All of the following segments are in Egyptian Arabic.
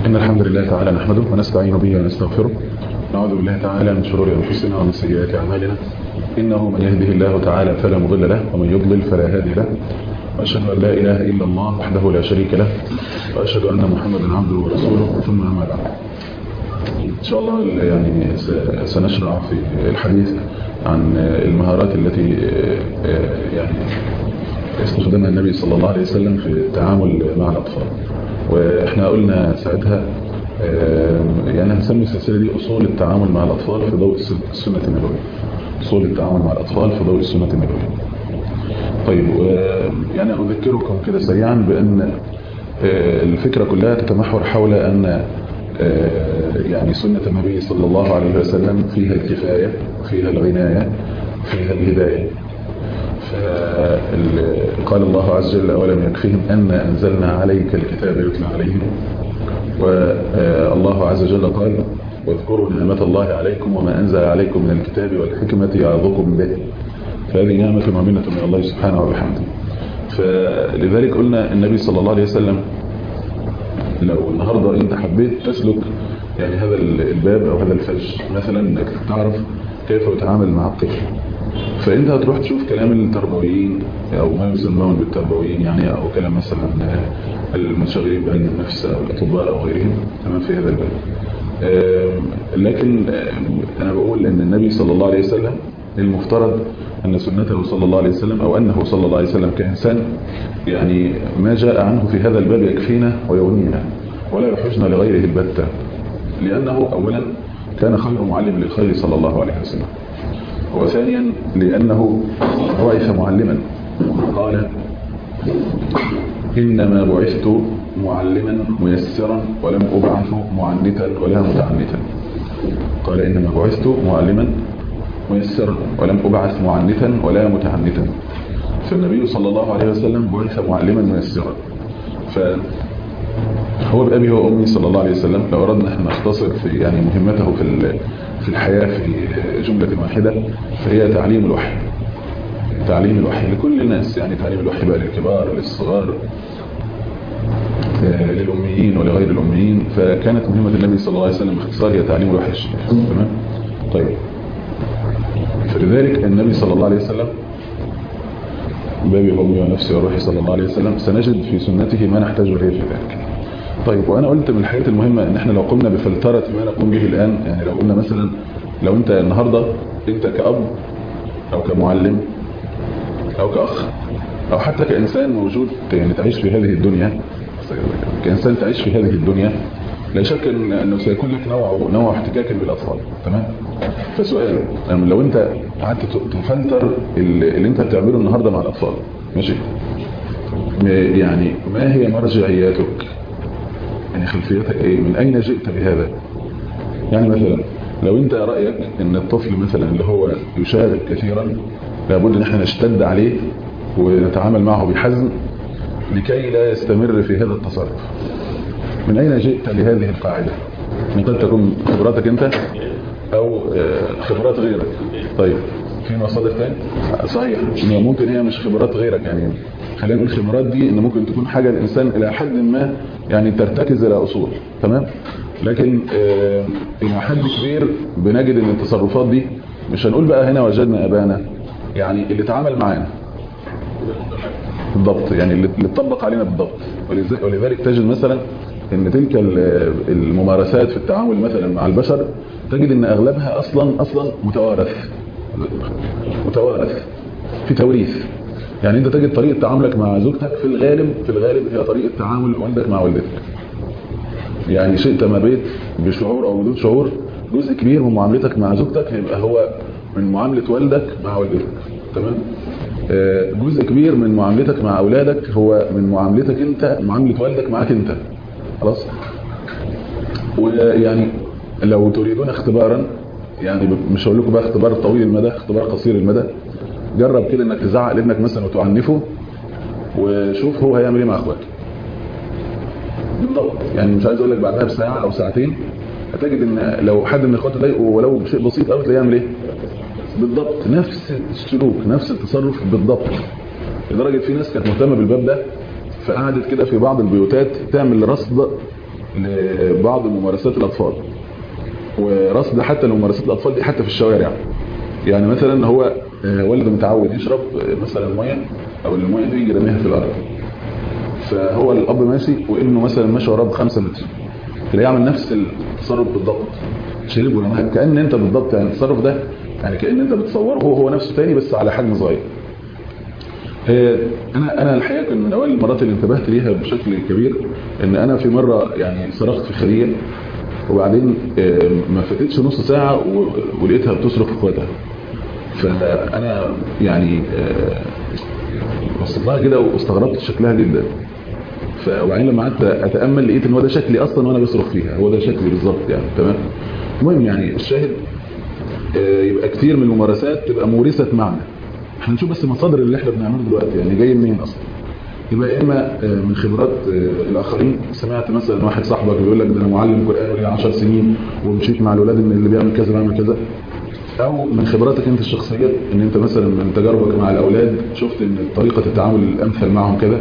إن الحمد لله تعالى نحمده ونستعين به ونستغفره نعوذ بالله تعالى من شرور أنفسنا ومن سيئات أعمالنا إنه من يهده الله تعالى فلا مضل له ومن يضلل فلا هادي له وأشهد أن لا إله إلا الله وحده لا شريك له وأشهد أن محمدا عبده ورسوله ثم أما بعد إن شاء الله يعني سنشرع في الحديث عن المهارات التي يعني استخدمها النبي صلى الله عليه وسلم في التعامل مع الأطفال وإحنا قلنا ساعتها يعني هنسمي السلسلة دي أصول التعامل مع الأطفال في ضوء السنة النبوية أصول التعامل مع الأطفال في ضوء السنة النبوية طيب يعني أذكركم كده سريعا بأن الفكرة كلها تتمحور حول أن يعني سنة النبي صلى الله عليه وسلم فيها الكفاية فيها العناية فيها الهداية قال الله عز وجل أولم يكفيهم أن أنزلنا عليك الكتاب يتلى عليهم والله عز وجل قال واذكروا نعمة الله عليكم وما أنزل عليكم من الكتاب والحكمة يعظكم به فهذه نعمة ومنة من الله سبحانه وبحمده فلذلك قلنا النبي صلى الله عليه وسلم لو النهاردة انت حبيت تسلك يعني هذا الباب او هذا الفج مثلا انك تعرف كيف يتعامل مع الطفل فانت هتروح تشوف كلام التربويين او ما يسمون بالتربويين يعني او كلام مثلا المتشغلين بعلم النفس او الاطباء او غيرهم تمام في هذا الباب لكن انا بقول ان النبي صلى الله عليه وسلم المفترض أن سنته صلى الله عليه وسلم أو أنه صلى الله عليه وسلم كإنسان يعني ما جاء عنه في هذا الباب يكفينا ويغنينا ولا يحجنا لغيره البتة لأنه أولا كان خير معلم للخير صلى الله عليه وسلم وثانيا لأنه بعث معلما قال إنما بعثت معلما ميسرا ولم أبعث معنتا ولا متعنتا قال إنما بعثت معلما ميسرا ولم أبعث معنتا ولا متعنتا فالنبي صلى الله عليه وسلم بعث معلما ميسرا فهو بأبي وأمي صلى الله عليه وسلم لو أردنا أن نختصر في يعني مهمته في في الحياة في جملة واحدة فهي تعليم الوحي تعليم الوحي لكل الناس يعني تعليم الوحي بقى للكبار للصغار للأميين ولغير الأميين فكانت مهمة النبي صلى الله عليه وسلم باختصار هي تعليم الوحي الشريف تمام طيب فلذلك النبي صلى الله عليه وسلم بابي وامي ونفسي وروحي صلى الله عليه وسلم سنجد في سنته ما نحتاج اليه في ذلك طيب وانا قلت من الحاجات المهمة ان احنا لو قمنا بفلترة ما نقوم به الان يعني لو قلنا مثلا لو انت النهاردة انت كأب او كمعلم او كأخ او حتى كإنسان موجود يعني تعيش في هذه الدنيا كإنسان تعيش في هذه الدنيا لا شك ان انه سيكون لك نوع نوع احتكاك بالاطفال تمام فسؤال يعني لو انت قعدت تفلتر اللي انت بتعمله النهارده مع الاطفال ماشي يعني ما هي مرجعياتك يعني خلفيتك ايه من اين جئت بهذا يعني مثلا لو انت رايك ان الطفل مثلا اللي هو يشارك كثيرا لابد ان احنا نشتد عليه ونتعامل معه بحزم لكي لا يستمر في هذا التصرف من أين جئت لهذه القاعدة من قد تكون خبراتك أنت أو خبرات غيرك طيب في مصادر تاني صحيح ممكن هي مش خبرات غيرك يعني خلينا نقول خبرات دي ان ممكن تكون حاجة الانسان الى حد ما يعني ترتكز الى اصول تمام لكن الى حد كبير بنجد ان التصرفات دي مش هنقول بقى هنا وجدنا ابانا يعني اللي اتعامل معانا بالضبط يعني اللي اتطبق علينا بالضبط ولذلك تجد مثلا ان تلك الممارسات في التعامل مثلا مع البشر تجد ان اغلبها اصلا اصلا متوارث متوارث في توريث يعني انت تجد طريقه تعاملك مع زوجتك في الغالب في الغالب هي طريقه تعامل والدك مع والدتك يعني شئت ما بيت بشعور او بدون شعور جزء كبير من معاملتك مع زوجتك هيبقى هو من معامله والدك مع والدتك تمام جزء كبير من معاملتك مع اولادك هو من معاملتك انت معامله والدك معاك انت خلاص ويعني لو تريدون اختبارا يعني مش هقول لكم بقى اختبار طويل المدى اختبار قصير المدى جرب كده انك تزعق لابنك مثلا وتعنفه وشوف هو هيعمل ايه مع اخواته بالضبط يعني مش عايز اقول لك بعدها بساعه او ساعتين هتجد ان لو حد من اخواته ضايقه ولو بشيء بسيط قوي تلاقيه يعمل ايه بالضبط نفس السلوك نفس التصرف بالضبط لدرجه في ناس كانت مهتمه بالباب ده فقعدت كده في بعض البيوتات تعمل رصد لبعض ممارسات الاطفال ورصد حتى لممارسات الاطفال دي حتى في الشوارع يعني مثلا هو والده متعود يشرب مثلا ميه او الميه دي يرميها في الارض فهو الاب ماشي وابنه مثلا ماشي وراه بخمسة متر تلاقيه يعمل نفس التصرف بالضبط شرب ورماها كان انت بالضبط يعني التصرف ده يعني كان انت بتصوره هو هو نفسه تاني بس على حجم صغير انا انا الحقيقه كان من اول المرات اللي انتبهت ليها بشكل كبير ان انا في مره يعني صرخت في خليه وبعدين ما فاتتش نص ساعه ولقيتها بتصرخ اخواتها فانا يعني بصيت لها كده واستغربت شكلها جدا وبعدين لما قعدت اتامل لقيت ان هو ده شكلي اصلا وانا بصرخ فيها هو ده شكلي بالظبط يعني تمام المهم يعني الشاهد يبقى كتير من الممارسات تبقى مورثه معنى احنا نشوف بس المصادر اللي احنا بنعمله دلوقتي يعني جاي منين اصلا يبقى اما من خبرات الاخرين سمعت مثلا واحد صاحبك بيقول لك ده انا معلم قران ولي 10 سنين ومشيت مع الاولاد ان اللي بيعمل كذا بيعمل كذا او من خبراتك انت الشخصيه ان انت مثلا من تجاربك مع الاولاد شفت ان طريقه التعامل الامثل معهم كذا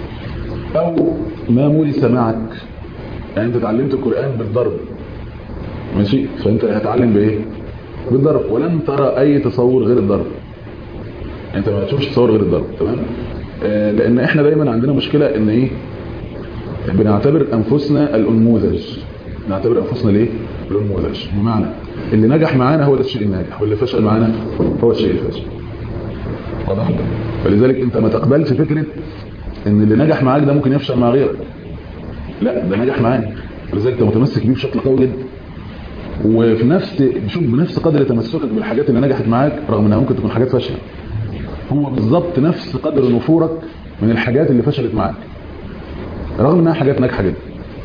او ما مورث معك يعني انت اتعلمت القران بالضرب ماشي فانت هتتعلم بايه بالضرب ولن ترى اي تصور غير الضرب انت ما تشوفش تصور غير الضرب تمام آه لان احنا دايما عندنا مشكله ان ايه بنعتبر انفسنا الانموذج نعتبر انفسنا ليه الانموذج بمعنى اللي نجح معانا هو ده الشيء الناجح واللي فشل معانا هو الشيء الفاشل واضح فلذلك انت ما تقبلش فكره ان اللي نجح معاك ده ممكن يفشل مع غيرك لا ده نجح معاك ولذلك انت متمسك بيه بشكل قوي جدا وفي نفس شوف بنفس قدر تمسكك بالحاجات اللي نجحت معاك رغم انها ممكن تكون حاجات فاشله هو بالظبط نفس قدر نفورك من الحاجات اللي فشلت معاك رغم انها حاجات ناجحه جدا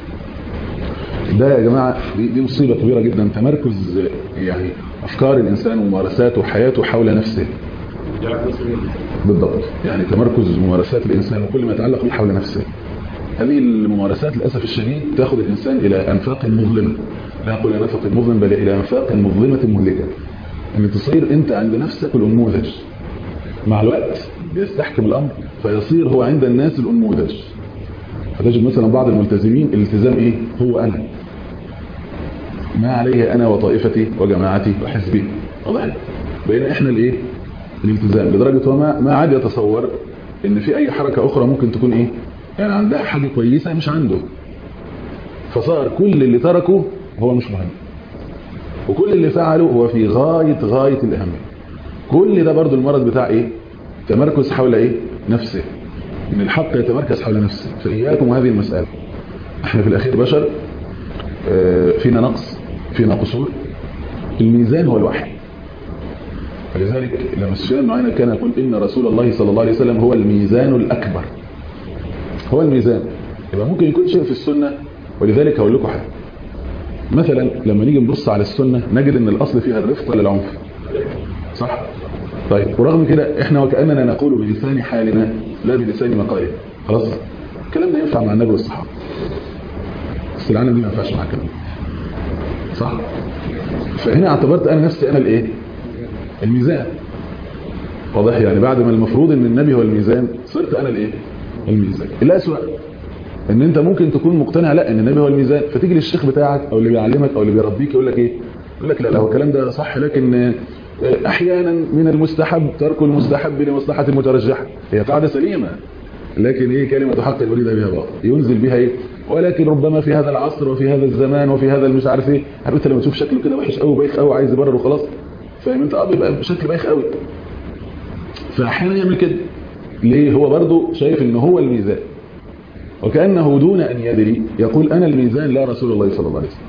ده يا جماعه دي, دي مصيبه كبيره جدا تمركز يعني افكار الانسان وممارساته وحياته حول نفسه بالضبط يعني تمركز ممارسات الانسان وكل ما يتعلق به حول نفسه هذه الممارسات للاسف الشديد تاخذ الانسان الى انفاق مظلمه لا اقول نفق مظلم بل الى انفاق مظلمه مهلكه ان تصير انت عند نفسك الانموذج مع الوقت يستحكم الامر فيصير هو عند الناس الانموذج فتجد مثلا بعض الملتزمين الالتزام ايه هو انا ما عليه انا وطائفتي وجماعتي وحزبي واضح بقينا احنا الايه الالتزام لدرجه هو ما ما عاد يتصور ان في اي حركه اخرى ممكن تكون ايه يعني عندها حاجه كويسه مش عنده فصار كل اللي تركه هو مش مهم وكل اللي فعله هو في غايه غايه الاهميه كل ده برضو المرض بتاع ايه تمركز حول ايه نفسه ان الحق يتمركز حول نفسه فاياكم هذه المساله احنا في الاخير بشر فينا نقص فينا قصور الميزان هو الوحي فلذلك لما سفيان معنا كان يقول ان رسول الله صلى الله عليه وسلم هو الميزان الاكبر هو الميزان يبقى ممكن يكون شيء في السنه ولذلك هقول لكم حاجه مثلا لما نيجي نبص على السنه نجد ان الاصل فيها الرفق ولا العنف صح طيب ورغم كده احنا وكاننا نقول بلسان حالنا لا بلسان مقالنا خلاص الكلام ده ينفع مع النبي والصحابه بس العالم دي ما ينفعش مع الكلام صح فهنا اعتبرت انا نفسي انا الايه الميزان واضح يعني بعد ما المفروض ان النبي هو الميزان صرت انا الايه الميزان الاسوأ ان انت ممكن تكون مقتنع لا ان النبي هو الميزان فتيجي للشيخ بتاعك او اللي بيعلمك او اللي بيربيك يقول لك ايه يقول لك لا لا هو الكلام ده صح لكن احيانا من المستحب ترك المستحب لمصلحه المترجحه هي قاعده سليمه لكن ايه كلمه حق يريد بها باطل ينزل بها ايه ولكن ربما في هذا العصر وفي هذا الزمان وفي هذا المش عارف ايه عارف انت لما تشوف شكله كده وحش قوي بايخ قوي عايز يبرر وخلاص فاهم انت اه بيبقى بشكل بايخ قوي فاحيانا يعمل كده ليه هو برضه شايف ان هو الميزان وكانه دون ان يدري يقول انا الميزان لا رسول الله صلى الله عليه وسلم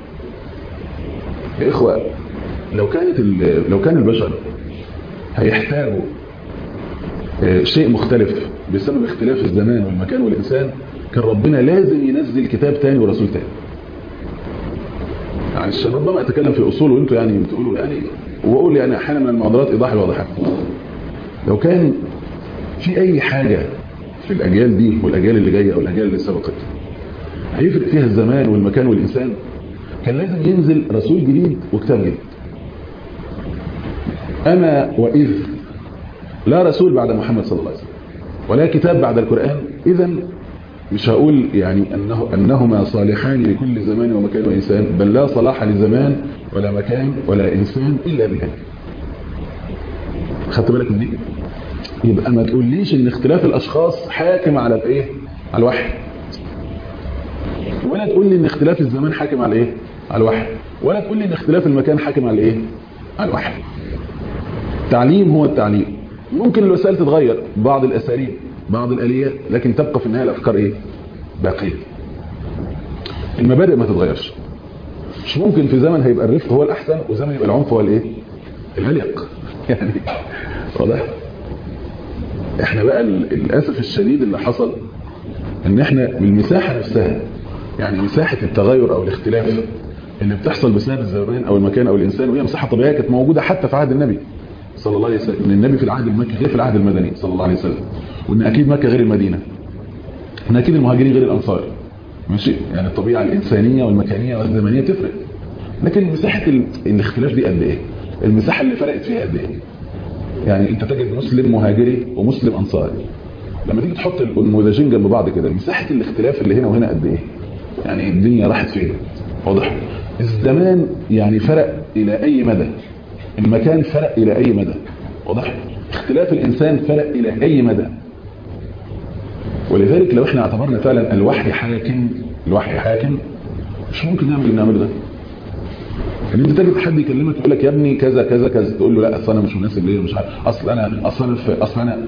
يا اخوه لو كانت لو كان البشر هيحتاجوا شيء مختلف بسبب اختلاف الزمان والمكان والإنسان كان ربنا لازم ينزل كتاب تاني ورسول تاني يعني عشان ربما أتكلم في أصول وانتوا يعني بتقولوا يعني وأقول يعني أحيانا من المحاضرات إيضاح الواضحات لو كان في أي حاجة في الأجيال دي والأجيال اللي جاية أو الأجيال اللي سبقت هيفرق فيها الزمان والمكان والإنسان كان لازم ينزل رسول جديد وكتاب جديد أما وإذ لا رسول بعد محمد صلى الله عليه وسلم ولا كتاب بعد القرآن إذا مش هقول يعني أنه أنهما صالحان لكل زمان ومكان وإنسان بل لا صلاح لزمان ولا مكان ولا إنسان إلا بها خدت بالك من دي يبقى ما تقوليش ان اختلاف الاشخاص حاكم على الايه على الوحي ولا تقول لي ان اختلاف الزمان حاكم على ايه على الوحي ولا تقول لي ان اختلاف المكان حاكم على ايه على الوحي التعليم هو التعليم ممكن الوسائل تتغير بعض الاساليب بعض الاليات لكن تبقى في النهايه الافكار ايه باقيه المبادئ ما تتغيرش مش ممكن في زمن هيبقى الرفق هو الاحسن وزمن يبقى العنف هو الايه الاليق يعني واضح احنا بقى للاسف الشديد اللي حصل ان احنا بالمساحه نفسها يعني مساحه التغير او الاختلاف اللي بتحصل بسبب الزمان او المكان او الانسان وهي مساحه طبيعيه كانت موجوده حتى في عهد النبي صلى الله عليه وسلم ان النبي في العهد المكي غير في العهد المدني صلى الله عليه وسلم وان اكيد مكه غير المدينه ان اكيد المهاجرين غير الانصار ماشي يعني الطبيعه الانسانيه والمكانيه والزمنيه تفرق لكن مساحه الاختلاف دي قد ايه المساحه اللي فرقت فيها قد ايه يعني انت تجد مسلم مهاجري ومسلم انصاري لما تيجي تحط النموذجين جنب بعض كده مساحه الاختلاف اللي هنا وهنا قد ايه يعني الدنيا راحت فين واضح الزمان يعني فرق الى اي مدى المكان فرق الى اي مدى واضح اختلاف الانسان فرق الى اي مدى ولذلك لو احنا اعتبرنا فعلا الوحي حاكم الوحي حاكم مش ممكن نعمل اللي نعمله ده ان انت تجد حد يكلمك يقول لك يا ابني كذا كذا كذا تقول له لا اصل انا مش مناسب ليا مش عارف اصل انا اصل انا في اصل انا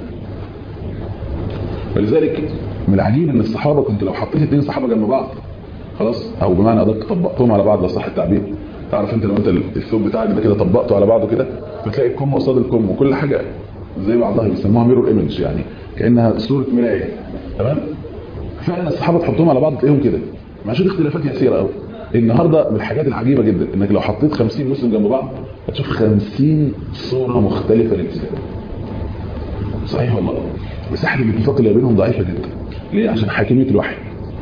ولذلك من العجيب ان الصحابه كنت لو حطيت اثنين صحابه جنب بعض خلاص او بمعنى ادق طبقتهم على بعض لصح التعبير تعرف انت لو انت الثوب بتاعك ده كده طبقته على بعضه كده بتلاقي الكم قصاد الكم وكل حاجه زي بعضها بيسموها ميرور ايمج يعني كانها صوره مرايه تمام فعلا الصحابه تحطهم على بعض تلاقيهم كده ماشي اختلافات يسيره قوي النهاردة من الحاجات العجيبة جدا انك لو حطيت 50 مسلم جنب بعض هتشوف 50 صورة مختلفة للإسلام صحيح والله مساحة الاتفاق اللي بينهم ضعيفة جدا ليه عشان حاكمية الوحي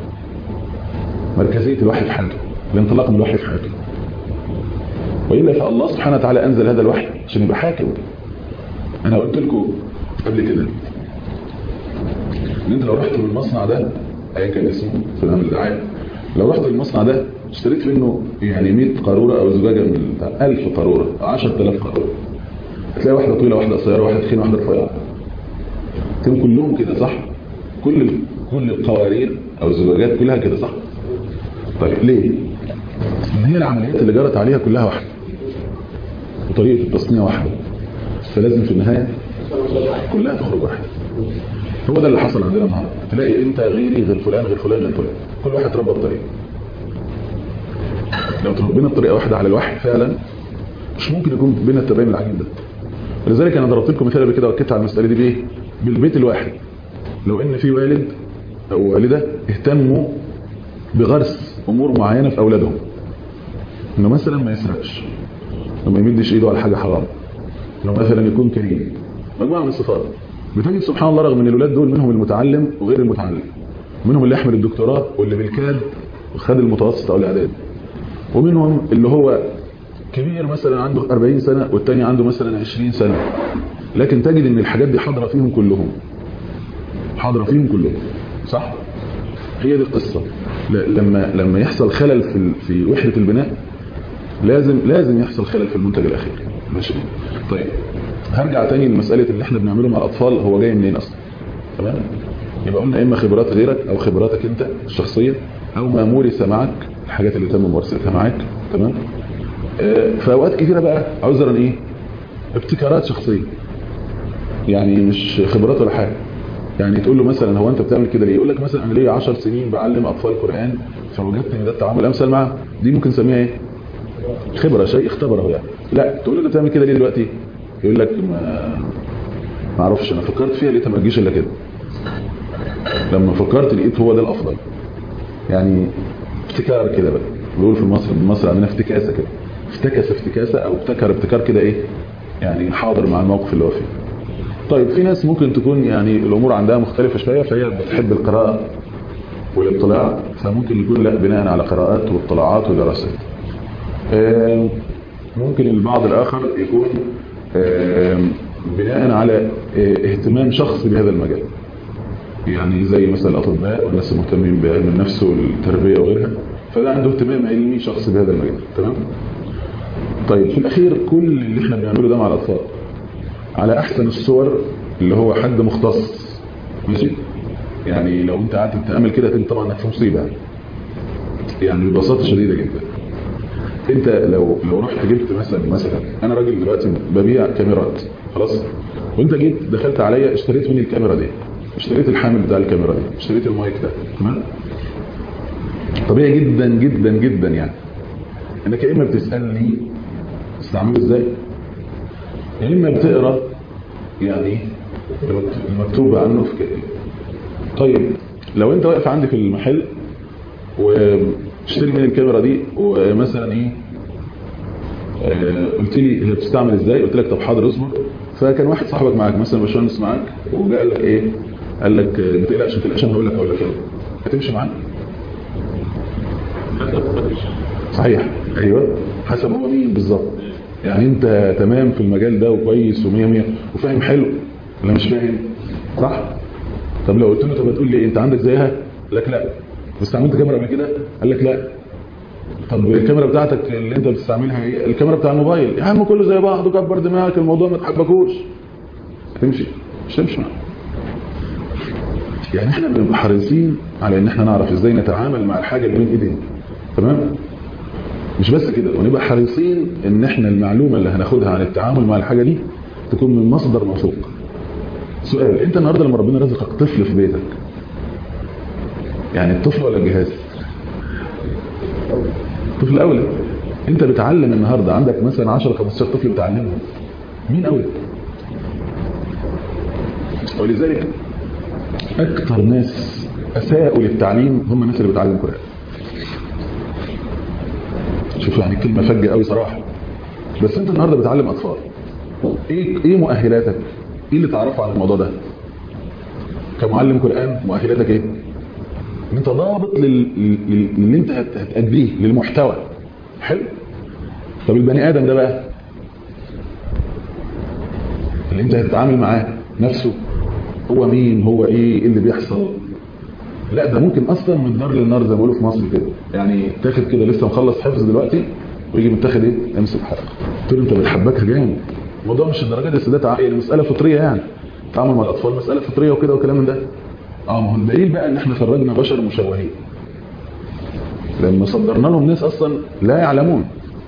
مركزية الوحي في حياته الانطلاق من الوحي في حياته وإلا فالله سبحانه وتعالى أنزل هذا الوحي عشان يبقى حاكم أنا قلت لكم قبل كده ان انت لو رحت من المصنع ده ايا كان اسمه في الامر الدعايه لو رحت المصنع ده اشتريت منه يعني 100 قارورة او زجاجة من 1000 قارورة 10000 قارورة هتلاقي واحدة طويلة واحدة قصيرة واحدة تخينة واحدة رفيعة كانوا كلهم كده صح كل كل القوارير او الزجاجات كلها كده صح طيب ليه ان هي العمليات اللي جرت عليها كلها واحدة وطريقة التصنيع واحدة فلازم في النهاية كلها تخرج واحدة هو ده اللي حصل عندنا النهارده تلاقي انت غيري غير فلان غير فلان غير فلان كل واحد تربى بطريقه لو تربينا بطريقه واحده على الوحي فعلا مش ممكن يكون بينا التباين العجيب ده ولذلك انا ضربت لكم مثال قبل كده واكدت على المساله دي بايه بالبيت الواحد لو ان في والد او والده اهتموا بغرس امور معينه في اولادهم انه مثلا ما يسرقش وما يمدش ايده على حاجه حرام انه مثلا يكون كريم مجموعه من الصفات بتجد سبحان الله رغم ان الاولاد دول منهم المتعلم وغير المتعلم منهم اللي يحمل الدكتوراه واللي بالكاد وخد المتوسط او الاعداد ومنهم اللي هو كبير مثلا عنده 40 سنة والتاني عنده مثلا 20 سنة لكن تجد ان الحاجات دي حاضرة فيهم كلهم حاضرة فيهم كلهم صح هي دي القصة لما لما يحصل خلل في في وحدة البناء لازم لازم يحصل خلل في المنتج الاخير ماشي طيب هرجع تاني لمسألة اللي احنا بنعمله مع الاطفال هو جاي منين اصلا تمام يبقى قلنا اما خبرات غيرك او خبراتك انت الشخصية او ما مورث معك الحاجات اللي تم ممارستها معاك تمام آه في اوقات كثيره بقى عذرا ايه ابتكارات شخصيه يعني مش خبرات ولا حاجه يعني تقول له مثلا هو انت بتعمل كده ليه يقول لك مثلا انا ليا 10 سنين بعلم اطفال قران فوجدت ان ده التعامل امثل معاه دي ممكن نسميها ايه خبره شيء اختبره يعني لا تقول له انت بتعمل كده ليه دلوقتي يقول لك ما ما اعرفش انا فكرت فيها لقيتها ما تجيش الا كده لما فكرت لقيت هو ده الافضل يعني ابتكار كده بقى بيقول في مصر مصر عندنا افتكاسه كده افتكس افتكاسه او ابتكر ابتكار كده ايه يعني حاضر مع الموقف اللي هو فيه طيب في ناس ممكن تكون يعني الامور عندها مختلفه شويه فهي بتحب القراءه والاطلاع فممكن يكون لا بناء على قراءات واطلاعات ودراسات ممكن البعض الاخر يكون بناء على اهتمام شخصي بهذا المجال يعني زي مثلا الاطباء والناس المهتمين بعلم النفس والتربيه وغيرها فده عنده اهتمام علمي شخصي بهذا المجال تمام طيب في الاخير كل اللي احنا بنعمله ده مع الاطفال على احسن الصور اللي هو حد مختص ماشي يعني لو انت قعدت تتامل كده تجد طبعا انك في مصيبه يعني ببساطه شديده جدا انت لو لو رحت جبت مثلا مثلا انا راجل دلوقتي ببيع كاميرات خلاص وانت جيت دخلت عليا اشتريت مني الكاميرا دي اشتريت الحامل بتاع الكاميرا دي اشتريت المايك ده تمام طبيعي جدا جدا جدا يعني انك يا اما بتسالني استعمله ازاي يا اما بتقرا يعني المكتوب عنه في كده طيب لو انت واقف عندي في المحل واشتري مني الكاميرا دي ومثلا ايه آه قلت لي هي بتستعمل ازاي قلت لك طب حاضر اصبر فكان واحد صاحبك معاك مثلا باشمهندس معاك وجاء قال لك ايه قال لك ما تقلقش ما تقلقش انا هقول لك هقول لك هتمشي معانا صحيح ايوه حسب هو مين بالظبط يعني انت تمام في المجال ده وكويس ومية مية وفاهم حلو ولا مش فاهم صح طب لو قلت له طب تقول لي انت عندك زيها لك لا استعملت كاميرا قبل كده قال لك لا طب الكاميرا بتاعتك اللي انت بتستعملها ايه الكاميرا بتاع الموبايل يا عم كله زي بعض وكبر دماغك الموضوع ما تحبكوش هتمشي مش تمشي معاه يعني احنا بنبقى حريصين على ان احنا نعرف ازاي نتعامل مع الحاجه اللي بين ايدينا تمام مش بس كده ونبقى حريصين ان احنا المعلومه اللي هناخدها عن التعامل مع الحاجه دي تكون من مصدر موثوق سؤال انت النهارده لما ربنا رزقك طفل في بيتك يعني الطفل ولا الجهاز الطفل اولى انت بتعلم النهارده عندك مثلا 10 15 طفل بتعلمهم مين اولى ولذلك اكثر ناس اساءوا للتعليم هم الناس اللي بتعلم قران شوف يعني كلمه فجه قوي صراحه بس انت النهارده بتعلم اطفال ايه ايه مؤهلاتك ايه اللي تعرفه عن الموضوع ده كمعلم قران مؤهلاتك ايه ان انت ضابط لل... لل... للي انت هت... هتأديه للمحتوى حلو طب البني ادم ده بقى اللي انت هتتعامل معاه نفسه هو مين هو ايه ايه اللي بيحصل لا ده ممكن اصلا من النار للنار زي ما بيقولوا في مصر كده يعني تاخد كده لسه مخلص حفظ دلوقتي ويجي متاخد ايه امسك حلقه قلت له انت بتحبكها جامد الموضوع مش الدرجه دي ده يعني مساله فطريه يعني التعامل مع الاطفال مساله فطريه وكده وكلام من ده اه ما هو الدليل بقى ان احنا خرجنا بشر مشوهين لما صدرنا لهم ناس اصلا لا يعلمون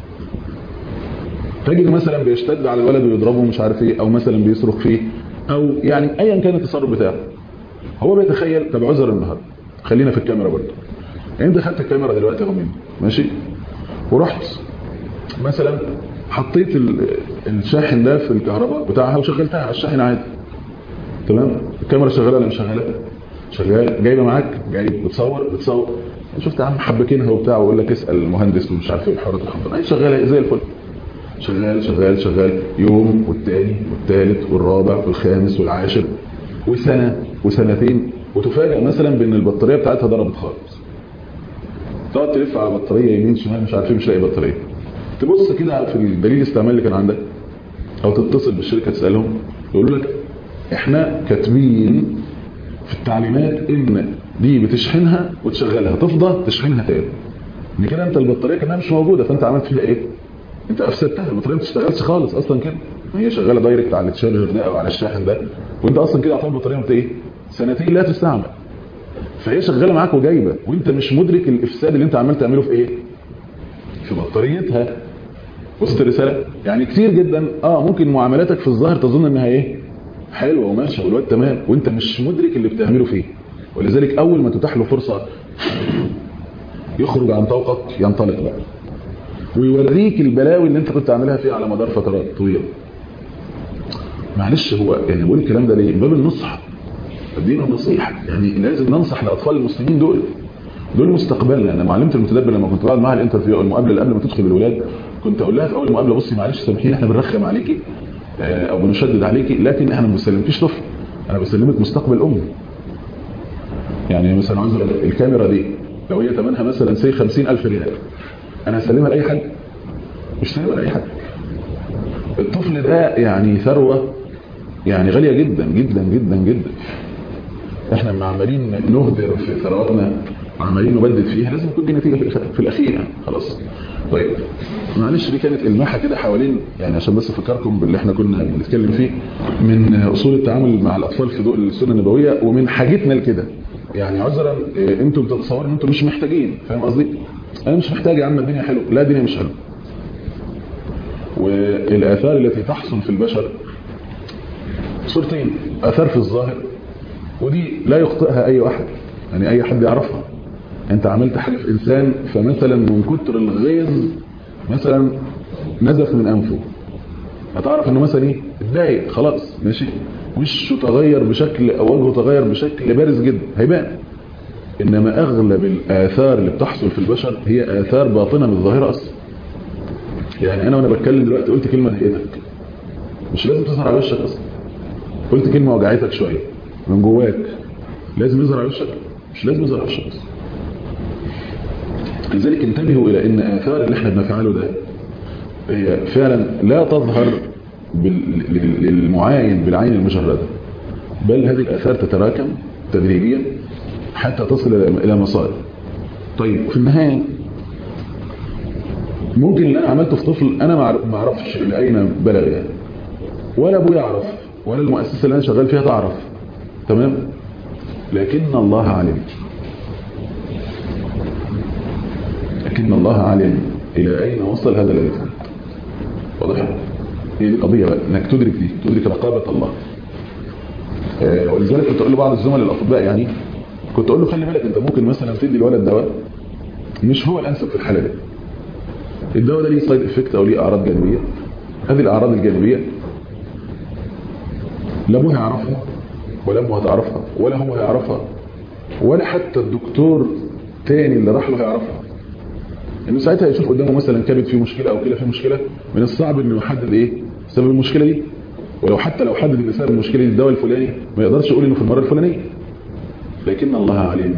تجد مثلا بيشتد على الولد ويضربه مش عارف ايه او مثلا بيصرخ فيه او يعني ايا كان التصرف بتاعه هو بيتخيل طب عذر النهارده خلينا في الكاميرا برضه انت خدت الكاميرا دلوقتي اهو مني ماشي ورحت مثلا حطيت الشاحن ده في الكهرباء بتاعها وشغلتها على الشاحن عادي تمام الكاميرا شغاله ولا مش شغاله شغال جايبه معاك جايب بتصور بتصور شفت يا عم حبكينها وبتاع ويقول لك اسال المهندس ومش عارف ايه الحوارات الخطر اهي شغاله زي الفل شغال شغال شغال يوم والتاني والتالت والرابع والخامس والعاشر وسنه وسنتين وتفاجئ مثلا بان البطاريه بتاعتها ضربت خالص تقعد تلف على بطاريه يمين شمال مش عارف ايه مش لاقي بطاريه تبص كده في الدليل الاستعمال اللي كان عندك او تتصل بالشركه تسالهم يقولوا لك احنا كاتبين في التعليمات ان دي بتشحنها وتشغلها تفضى تشحنها تاني ان كده انت البطاريه كانها مش موجوده فانت عملت فيها ايه انت افسدتها البطاريه ما بتشتغلش خالص اصلا كده هي شغاله دايركت على التشارجر ده او على الشاحن ده وانت اصلا كده اعطيها البطاريه ايه سنتين لا تستعمل فهي شغاله معاك وجايبه وانت مش مدرك الافساد اللي انت عمال تعمله في ايه في بطاريتها وسط الرساله يعني كتير جدا اه ممكن معاملاتك في الظاهر تظن انها ايه حلوه وماشيه والواد تمام وانت مش مدرك اللي بتعمله فيه ولذلك اول ما تتاح له فرصه يخرج عن طوقك ينطلق بقى ويوريك البلاوي اللي انت كنت عاملها فيه على مدار فترات طويله معلش هو يعني بقول الكلام ده ليه باب النصح الدين النصيحه يعني لازم ننصح لاطفال المسلمين دول دول مستقبلنا انا معلمه المتدبر لما كنت بقعد معاها الانترفيو المقابله اللي قبل ما تدخل بالولاد كنت اقول لها في اول مقابله بصي معلش سامحيني احنا بنرخم عليكي او بنشدد عليكي لكن احنا ما بنسلمكيش طفل انا بسلمك مستقبل امي يعني مثلا عاوز الكاميرا دي لو هي ثمنها مثلا سي 50000 ريال انا هسلمها لاي حد مش هسلمها لاي حد الطفل ده يعني ثروه يعني غاليه جدا جدا جدا جدا احنا لما عمالين نهدر في ثرواتنا وعمالين نبدد فيها لازم يكون دي نتيجه في الأخ- في الاخير يعني خلاص طيب معلش دي كانت الماحه كده حوالين يعني عشان بس افكركم باللي احنا كنا بنتكلم فيه من اصول التعامل مع الاطفال في ضوء السنه النبويه ومن حاجتنا لكده يعني عذرا إيه، انتم بتتصوروا ان انتم مش محتاجين فاهم قصدي انا مش محتاج يا عم الدنيا حلوه لا الدنيا مش حلوه والاثار التي تحصل في البشر صورتين اثار في الظاهر ودي لا يخطئها اي واحد يعني اي حد يعرفها انت عملت حاجه في انسان فمثلا من كتر الغيظ مثلا نزف من انفه هتعرف انه مثلا ايه اتضايق خلاص ماشي وشه تغير بشكل او وجهه تغير بشكل بارز جدا هيبان انما اغلب الاثار اللي بتحصل في البشر هي اثار باطنه من الظاهره اصلا يعني انا وانا بتكلم دلوقتي قلت كلمه ضايقتك مش لازم تظهر على وشك اصلا قلت كلمه وجعتك شويه من جواك لازم يظهر على وشك مش لازم يظهر على وشك اصلا لذلك انتبهوا الى ان اثار اللي احنا بنفعله ده هي فعلا لا تظهر بال- لل- للمعاين بالعين المجردة بل هذه الآثار تتراكم تدريجيا حتى تصل إلى- إلى مصائر طيب في النهاية ممكن اللي أنا عملته في طفل أنا ما أعرف- ما أعرفش إلى أين بلغ يعني ولا أبوي يعرف ولا المؤسسة اللي أنا شغال فيها تعرف تمام لكن الله علم لكن الله علم إلى أين وصل هذا الذي فعل واضح هي دي القضية بقى انك تدرك دي تدرك رقابة الله آه، ولذلك كنت اقول لبعض الزملاء الاطباء يعني كنت اقول له خلي بالك انت ممكن مثلا تدي الولد دواء مش هو الانسب في الحاله دي الدواء ده ليه سايد افكت او ليه اعراض جانبيه هذه الاعراض الجانبيه لا ابوها يعرفها ولا امها تعرفها ولا هو يعرفها ولا حتى الدكتور تاني اللي راح له هيعرفها انه ساعتها يشوف قدامه مثلا كبد فيه مشكله او كلى فيه مشكله من الصعب انه يحدد ايه سبب المشكله دي ولو حتى لو حدد ان سبب المشكله دي الدواء الفلاني ما يقدرش يقول انه في المره الفلانيه لكن الله عليم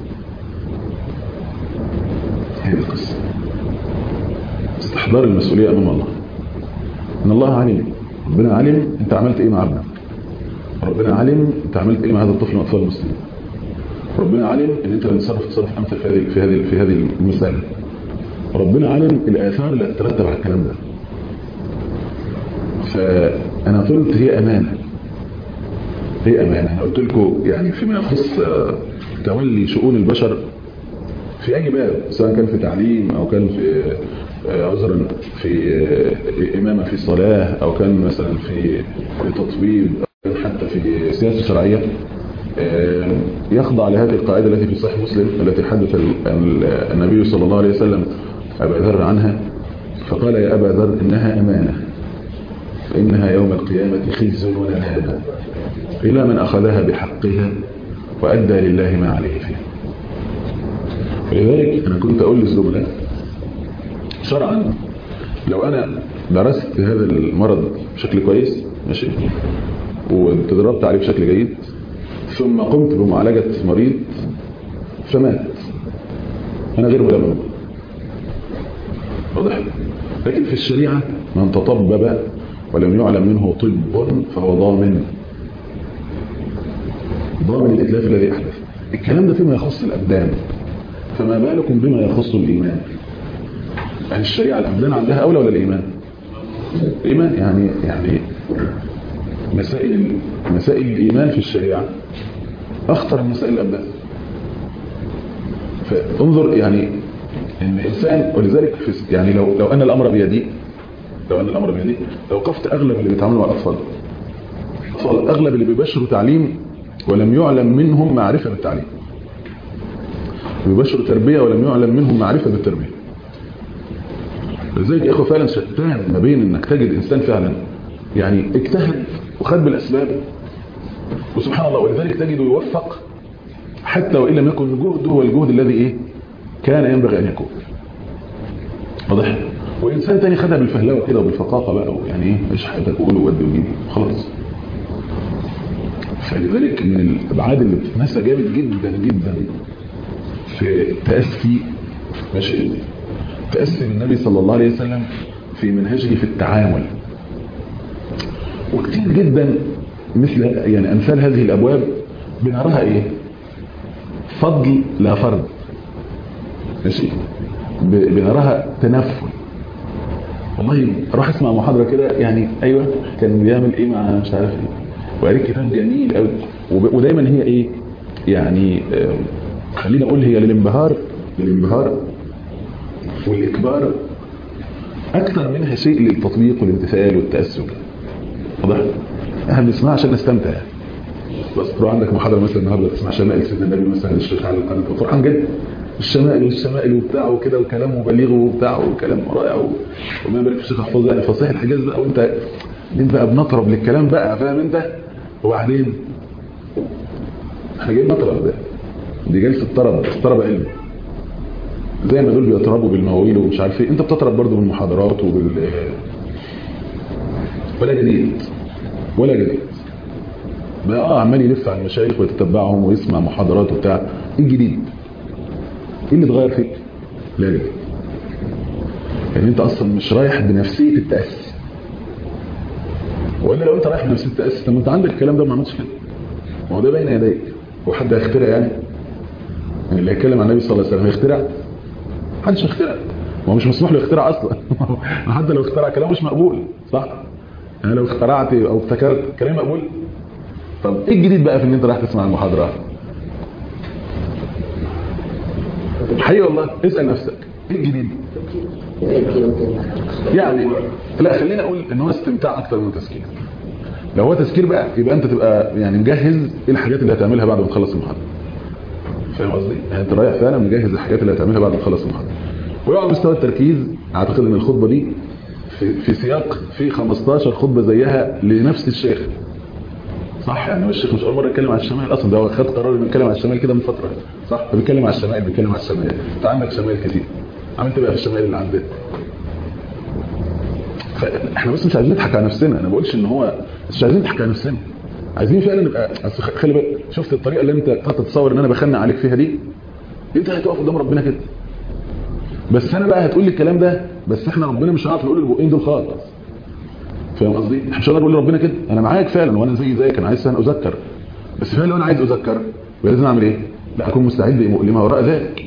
هذه القصه استحضار المسؤوليه امام الله ان الله عليم ربنا علم انت عملت ايه مع ابنك ربنا علم انت عملت ايه مع هذا الطفل من اطفال المسلمين ربنا علم ان انت بتصرف تصرف امثل في هذه في هذه في هذه المثال ربنا علم الآثار اللي تترتب على الكلام ده فأنا قلت هي أمانة هي أمانة أنا قلت لكم يعني فيما يخص آه، تولي شؤون البشر في أي باب سواء كان في تعليم أو كان في آه، عذرا في آه، إمامة في صلاة أو كان مثلا في في تطبيب أو كان حتى في سياسة شرعية آه، يخضع لهذه القاعدة التي في صحيح مسلم التي حدث ال- ال- النبي صلى الله عليه وسلم أبا ذر عنها فقال يا أبا ذر إنها أمانة فإنها يوم القيامة خزي وندامة إلى من أخذها بحقها وأدى لله ما عليه فيها ولذلك أنا كنت أقول للزملاء شرعا لو أنا درست هذا المرض بشكل كويس ماشي وتدربت عليه بشكل جيد ثم قمت بمعالجة مريض فمات أنا غير ملمم واضح لكن في الشريعة من تطبب ولم يعلم منه طب فهو ضامن ضامن الإتلاف الذي أحدث الكلام ده فيما يخص الأبدان فما بالكم بما يخص الإيمان يعني الشريعة الأبدان عندها أولى ولا الإيمان الإيمان يعني يعني مسائل مسائل الإيمان في الشريعة أخطر من مسائل الأبدان فانظر يعني ان الانسان ولذلك في يعني لو لو ان الامر بيدي لو ان الامر بيدي لو وقفت اغلب اللي بيتعاملوا مع الاطفال الاطفال اغلب اللي بيبشروا تعليم ولم يعلم منهم معرفه بالتعليم بيبشروا تربيه ولم يعلم منهم معرفه بالتربيه لذلك يا اخوه فعلا شتان ما بين انك تجد انسان فعلا يعني اجتهد وخد بالاسباب وسبحان الله ولذلك تجده يوفق حتى وان لم يكن جهده هو الجهد الذي ايه كان ينبغي ان يكون واضح وانسان تاني خدها بالفهلوه كده وبالفقاقه بقى يعني ايه ايش حياتك قول وودي وجيب خلاص فلذلك من الابعاد اللي بتتنسى جامد جدا جدا في تاسي ماشي تاسي بالنبي صلى الله عليه وسلم في منهجه في التعامل وكتير جدا مثل يعني امثال هذه الابواب بنراها ايه فضل لا فرض ماشي ب- بنراها تنفل والله اروح اسمع محاضره كده يعني ايوه كان بيعمل ايه مع مش عارف ايه وقال كتاب جميل قوي وب- ودايما هي ايه يعني آه، خلينا اقول هي للانبهار للانبهار والاكبار اكثر منها شيء للتطبيق والامتثال والتاسم واضح احنا بنسمعها عشان نستمتع يعني بس تروح عندك محاضره مثلا النهارده تسمع شمائل سيدنا النبي مثلا الشيخ علي القناه فرحان جدا الشمائل والشمائل وبتاع وكده وكلام بليغ وبتاع وكلام رائع و- وما يبارك في الشيخ حفظ يعني فصيح الحجاز بقى وانت انت بقى بنطرب للكلام بقى فاهم انت وبعدين احنا جايين نطرب ده دي جلسه طرب بس طرب علمي زي ما دول بيطربوا بالمواويل ومش عارف ايه انت بتطرب برضه بالمحاضرات وبال ولا جديد ولا جديد بقى اه عمال يلف على المشايخ ويتتبعهم ويسمع محاضرات وبتاع ايه الجديد؟ ايه اللي اتغير فيك؟ لا جديد يعني انت اصلا مش رايح بنفسيه التاسي والا لو انت رايح بنفسيه التاسي طب ما انت عندك الكلام ده وما عملتش كده ما هو ده بين يديك هو حد هيخترع يعني؟ يعني اللي هيتكلم عن النبي صلى الله عليه وسلم هيخترع؟ محدش هيخترع ما هو مش مسموح له يخترع اصلا حتى لو اخترع كلام مش مقبول صح؟ يعني لو اخترعت او ابتكرت كلام مقبول طب ايه الجديد بقى في ان انت رايح تسمع المحاضره حقيقي والله اسال نفسك ايه الجديد يعني لا خلينا اقول ان هو استمتاع اكتر من تسكير لو هو تسكير بقى يبقى انت تبقى يعني مجهز ايه الحاجات اللي هتعملها بعد ما تخلص المحاضره فاهم قصدي يعني انت رايح فعلا مجهز الحاجات اللي هتعملها بعد ما تخلص المحاضره ويقع مستوى التركيز اعتقد ان الخطبه دي في, في سياق في 15 خطبه زيها لنفس الشيخ صح يعني هو الشيخ مش اول مره يتكلم عن الشمال اصلا ده هو خد قرار انه يتكلم عن الشمال كده من فتره صح بيتكلم عن الشمال بيتكلم عن الشمال انت عندك شمال كتير عملت بقى في الشمال اللي عندنا فاحنا بس مش عايزين نضحك على نفسنا انا ما بقولش ان هو مش عايزين نضحك على نفسنا عايزين فعلا نبقى أصل خلي بالك شفت الطريقه اللي انت تتصور ان انا بخنق عليك فيها دي انت هتقف قدام ربنا كده بس انا بقى هتقول لي الكلام ده بس احنا ربنا مش هنعرف نقول البقين دول خالص فاهم قصدي احنا مش هنقدر نقول لربنا كده انا معاك فعلا وانا زي زيك انا عايز فعلا اذكر بس فعلا لو انا عايز اذكر لازم اعمل ايه لا اكون مستعد لما وراء ذلك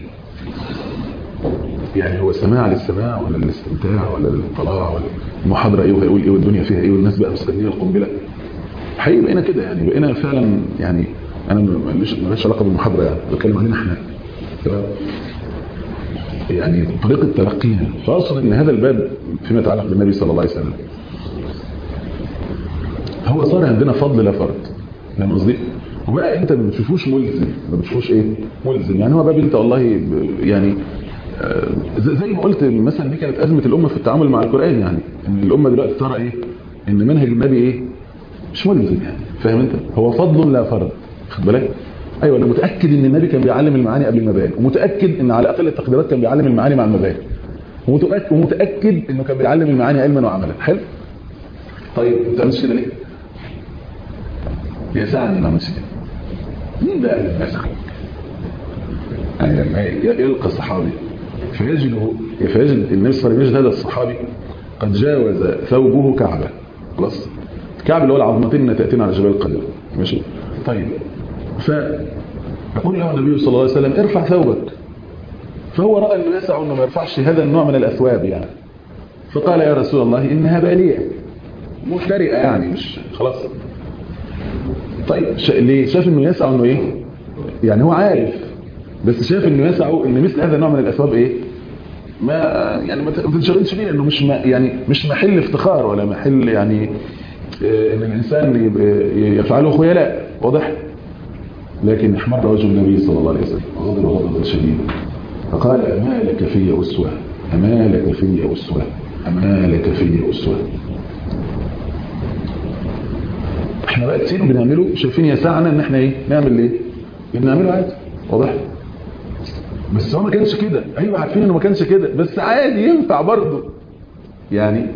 يعني هو سماع للسماع ولا الاستمتاع ولا الاطلاع ولا المحاضره ايه وهيقول ايه والدنيا فيها ايه والناس بقى مستنيه القنبله حقيقي بقينا كده يعني بقينا فعلا يعني انا ماليش ماليش علاقه بالمحاضره يعني بتكلم علينا احنا تمام يعني طريقه تلقينا فاقصد ان هذا الباب فيما يتعلق بالنبي صلى الله عليه وسلم هو صار عندنا فضل لا فرض فاهم قصدي؟ وبقى انت ما بتشوفوش ملزم ما بتشوفوش ايه ملزم يعني هو باب انت والله ب- يعني آه، زي زي ما قلت مثلا دي كانت ازمه الامه في التعامل مع القران يعني ان الامه دلوقتي ترى ايه ان منهج النبي ايه مش ملزم يعني فاهم انت هو فضل لا فرض خد بالك ايوه انا متاكد ان النبي كان بيعلم المعاني قبل المباني ومتاكد ان على اقل التقديرات كان بيعلم المعاني مع المباني ومتاكد ومتاكد انه كان بيعلم المعاني علما وعملا حلو طيب انت مش كده ليه يسعني ما مش كده مين بقى اللي يسعني يعني لما يلقى الصحابي فيجد فيجد النبي صلى الله عليه وسلم يجد هذا الصحابي قد جاوز ثوبه كعبه خلاص الكعب اللي هو العظمتين اللي تاتينا على جبال القدر ماشي طيب فيقول له النبي صلى الله عليه وسلم ارفع ثوبك فهو راى انه يسع انه ما يرفعش هذا النوع من الاثواب يعني فقال يا رسول الله انها باليه مفترئه يعني مش خلاص طيب ش... ليه شاف انه يسع انه ايه يعني هو عارف بس شاف انه يسع ان مثل هذا النوع من الاثواب ايه ما يعني ما تنشغلش بيه لانه مش ما يعني مش محل افتخار ولا محل يعني آه، ان الانسان يبقى- يفعله خيلاء واضح لكن احمر وجه النبي صلى الله عليه وسلم غضب غضبا شديدا فقال اما لك في اسوه اما لك في اسوه اما لك في اسوه احنا بقى كتير بنعمله شايفين يسعنا ان احنا ايه نعمل ايه بنعمله عادي واضح بس هو ما كانش كده ايوه عارفين انه ما كانش كده بس عادي ينفع برضه يعني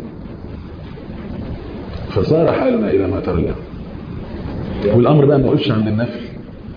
فصار حالنا الى ما ترى الان والامر بقى ما وقفش عند النفل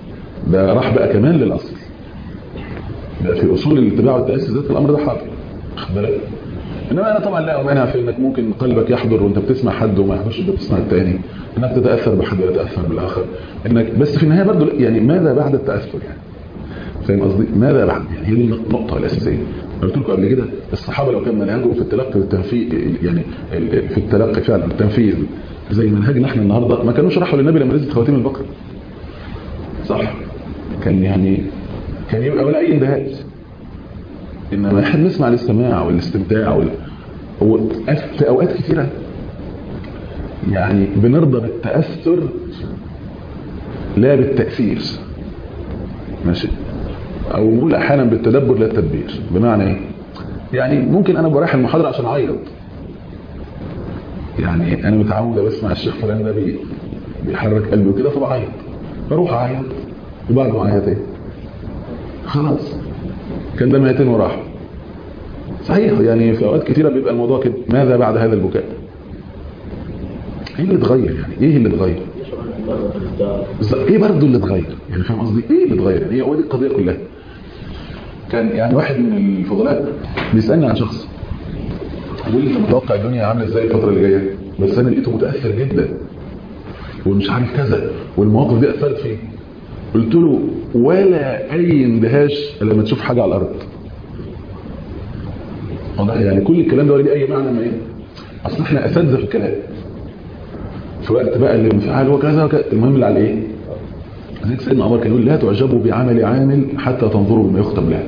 ده راح بقى كمان للاصل بقى في اصول الاتباع والتاسي ذات الامر ده حاضر واخد بالك انما انا طبعا لا امانع في انك ممكن قلبك يحضر وانت بتسمع حد وما يحضرش وانت بتسمع الثاني انك تتاثر بحد ويتاثر بالاخر انك بس في النهايه برضه يعني ماذا بعد التاثر يعني فاهم قصدي ماذا بعد يعني هي دي النقطه الاساسيه قلت لكم قبل كده الصحابه لو كان منهجهم في التلقي والتنفيذ يعني في التلقي فعلا التنفيذ زي منهجنا احنا النهارده ما كانوش راحوا للنبي لما نزلت خواتيم البقر صح كان يعني كان يبقى ولا اي اندهاش انما احنا بنسمع الاستماع والاستمتاع وال... هو في اوقات كثيره يعني بنرضى بالتاثر لا بالتاثير ماشي او نقول احيانا بالتدبر لا التدبير بمعنى ايه يعني ممكن انا برايح المحاضره عشان اعيط يعني انا متعود بسمع الشيخ فلان ده بي بيحرك قلبي وكده فبعيط بروح اعيط وبعد ما اعيط ايه خلاص كان ده ميتين وراح صحيح يعني في اوقات كثيره بيبقى الموضوع كده ماذا بعد هذا البكاء ايه اللي اتغير يعني ايه اللي اتغير ايه برضه اللي اتغير يعني فاهم قصدي ايه اللي اتغير هي هو دي القضيه كلها كان يعني واحد من الفضلاء بيسالني عن شخص بيقول لي انت متوقع الدنيا عامله ازاي الفتره اللي جايه بس انا لقيته متاثر جدا ومش عارف كذا والمواقف دي اثرت فيه قلت له ولا اي اندهاش لما تشوف حاجه على الارض واضح يعني كل الكلام ده ولا ليه اي معنى ما ايه اصل احنا اساتذه في الكلام في وقت بقى الانفعال وكذا وكذا المهم اللي على ايه زي سيدنا عمر كان يقول لا تعجبوا بعمل عامل حتى تنظروا بما يختم له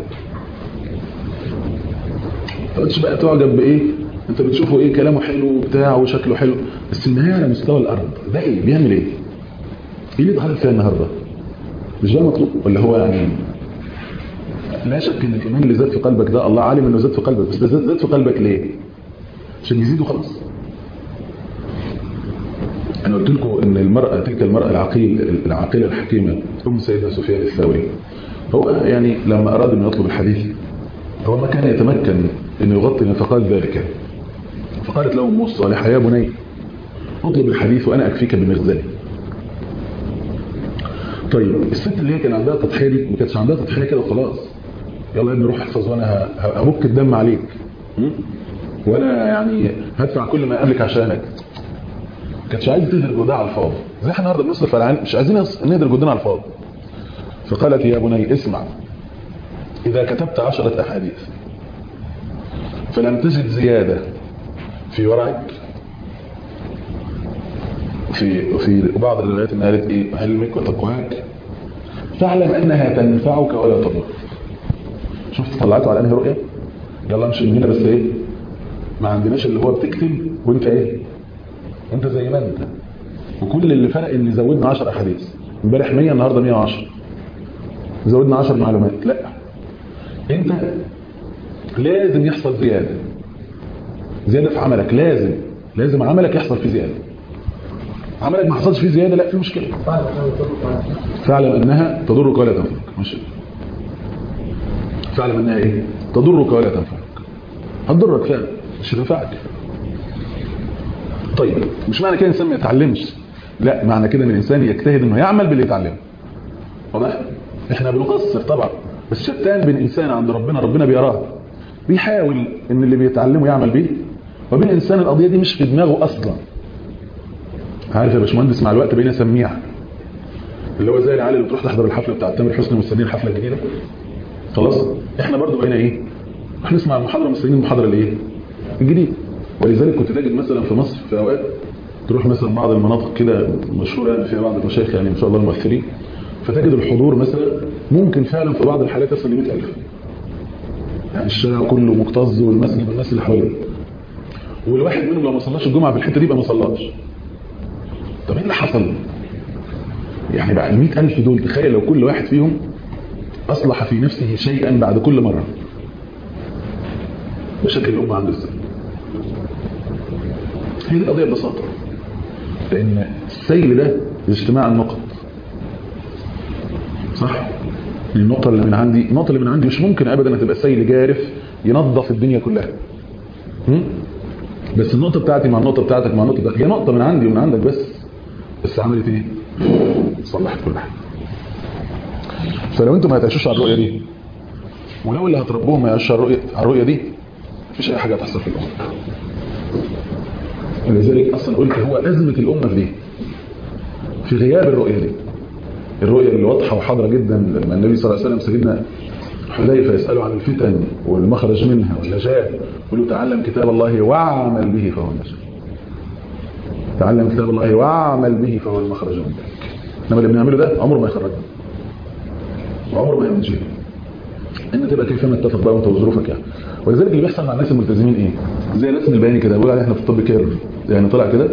تقعدش بقى تعجب بايه انت بتشوفه ايه كلامه حلو وبتاع وشكله حلو بس النهايه على مستوى الارض ده ايه بيعمل ايه ايه اللي اتغير فيها النهارده مش ده مطلوب ولا هو يعني لا شك ان الايمان اللي زاد في قلبك ده الله عالم انه زاد في قلبك بس ده زاد في قلبك ليه عشان يزيد وخلاص انا قلت لكم ان المراه تلك المراه العقيل العاقله الحكيمه ام سيدنا سفيان الثوري هو يعني لما اراد انه يطلب الحديث هو ما كان يتمكن انه يغطي نفقات ذلك فقالت له ام الصالحه يا بني اطلب الحديث وانا اكفيك بمرزلي طيب الست اللي هي كان عندها تضحيه دي ما كانتش عندها تضحيه كده وخلاص يلا يا ابني روح احفظ وانا هبك الدم عليك ولا يعني هدفع كل ما املك عشانك كانتش عايزه تهدر جهدها على الفاضي زي احنا النهارده بنصرف على مش عايزين نهدر جهدنا على الفاضي فقالت يا بني اسمع اذا كتبت عشرة احاديث فلم تجد زيادة في ورعك في في بعض الروايات انها قالت ايه علمك وتقواك فاعلم انها تنفعك ولا تضرك شفت طلعته على انهي رؤيه يلا مش من هنا بس ايه ما عندناش اللي هو بتكتب وانت ايه انت زي ما انت وكل اللي فرق ان زودنا 10 احاديث امبارح 100 النهارده 110 زودنا 10 معلومات لا انت لازم يحصل زياده زياده في عملك لازم لازم عملك يحصل فيه زياده عملك ما حصلش فيه زياده لا في مشكله فاعلم انها تضرك ولا تنفعك ماشي فاعلم انها ايه تضرك ولا تنفعك هتضرك فعلا مش هتنفعك طيب مش معنى كده الانسان ما يتعلمش لا معنى كده ان الانسان يجتهد انه يعمل باللي يتعلمه واضح احنا بنقصر طبعا بس شتان بين انسان عند ربنا ربنا بيراه بيحاول ان اللي بيتعلمه يعمل بيه وبين انسان القضيه دي مش في دماغه اصلا عارف يا باشمهندس مع الوقت بقينا سميع اللي هو زي العيال اللي بتروح تحضر الحفله بتاعت تامر حسني مستنيين الحفله الجديده خلاص احنا برضو بقينا ايه نروح نسمع المحاضره مستنيين المحاضره اللي ايه الجديد ولذلك كنت تجد مثلا في مصر في اوقات تروح مثلا بعض المناطق كده مشهوره يعني فيها بعض المشايخ يعني ان شاء الله المؤثرين فتجد الحضور مثلا ممكن فعلا في بعض الحالات يصل ل 100000 يعني الشارع كله مكتظ والمسجد والناس اللي حواليه والواحد منهم لو ما صلاش الجمعه في الحته دي يبقى ما صلاش طب ايه اللي حصل يعني بقى ال 100000 دول تخيل لو كل واحد فيهم اصلح في نفسه شيئا بعد كل مره مشاكل الامه عنده ازاي هي دي القضيه ببساطه لان السيل ده اجتماع النقط صح النقطه اللي من عندي النقطه اللي من عندي مش ممكن ابدا تبقى سيل جارف ينظف الدنيا كلها هم؟ بس النقطه بتاعتي مع النقطه بتاعتك مع النقطه بتاعتك هي نقطه من عندي ومن عندك بس بس عملت ايه صلحت كل حاجه فلو انتم ما هتعيشوش على الرؤيه دي ولو اللي هتربوهم ما يعيشوش على الرؤيه على الرؤيه دي مفيش اي حاجه تحصل في الامه ولذلك اصلا قلت هو ازمه الامه في دي في غياب الرؤيه دي الرؤيه اللي واضحه وحاضره جدا لما النبي صلى الله عليه وسلم سيدنا حذيفه يساله عن الفتن والمخرج منها والنجاه يقول له تعلم كتاب الله واعمل به فهو النجاه تعلم كتاب الله واعمل به فهو المخرج من ذلك انما اللي بنعمله ده عمره ما يخرجنا وعمره ما ينجينا ان تبقى كيف ما اتفق بقى وانت وظروفك يعني ولذلك اللي بيحصل مع الناس الملتزمين ايه زي الرسم البياني كده بيقول عليه احنا في الطب كيرف يعني طلع كده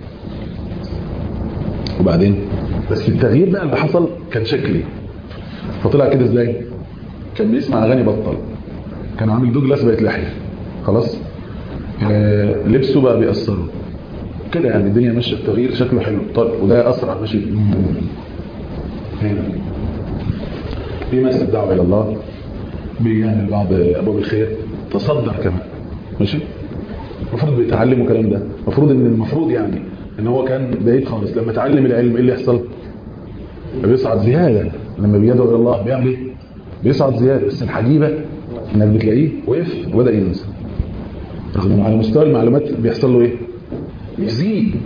وبعدين بس التغيير بقى اللي حصل كان شكلي فطلع كده ازاي كان بيسمع اغاني بطل كان عامل دوجلاس بقت لحيه خلاص آه لبسه بقى بيأثره كده يعني الدنيا ماشيه التغيير شكله حلو طيب وده اسرع ماشي هنا بيمارس الدعوه الى الله بيعمل بعض ابواب الخير تصدر كمان ماشي المفروض بيتعلموا الكلام ده المفروض ان المفروض يعني ان هو كان بعيد خالص لما تعلم العلم ايه اللي يحصل بيصعد زياده لما بيدعو الى الله بيعمل ايه بيصعد زياده بس الحجيبه انك بتلاقيه وقف وبدا ينسى رغم انه على مستوى المعلومات بيحصل له ايه يزيد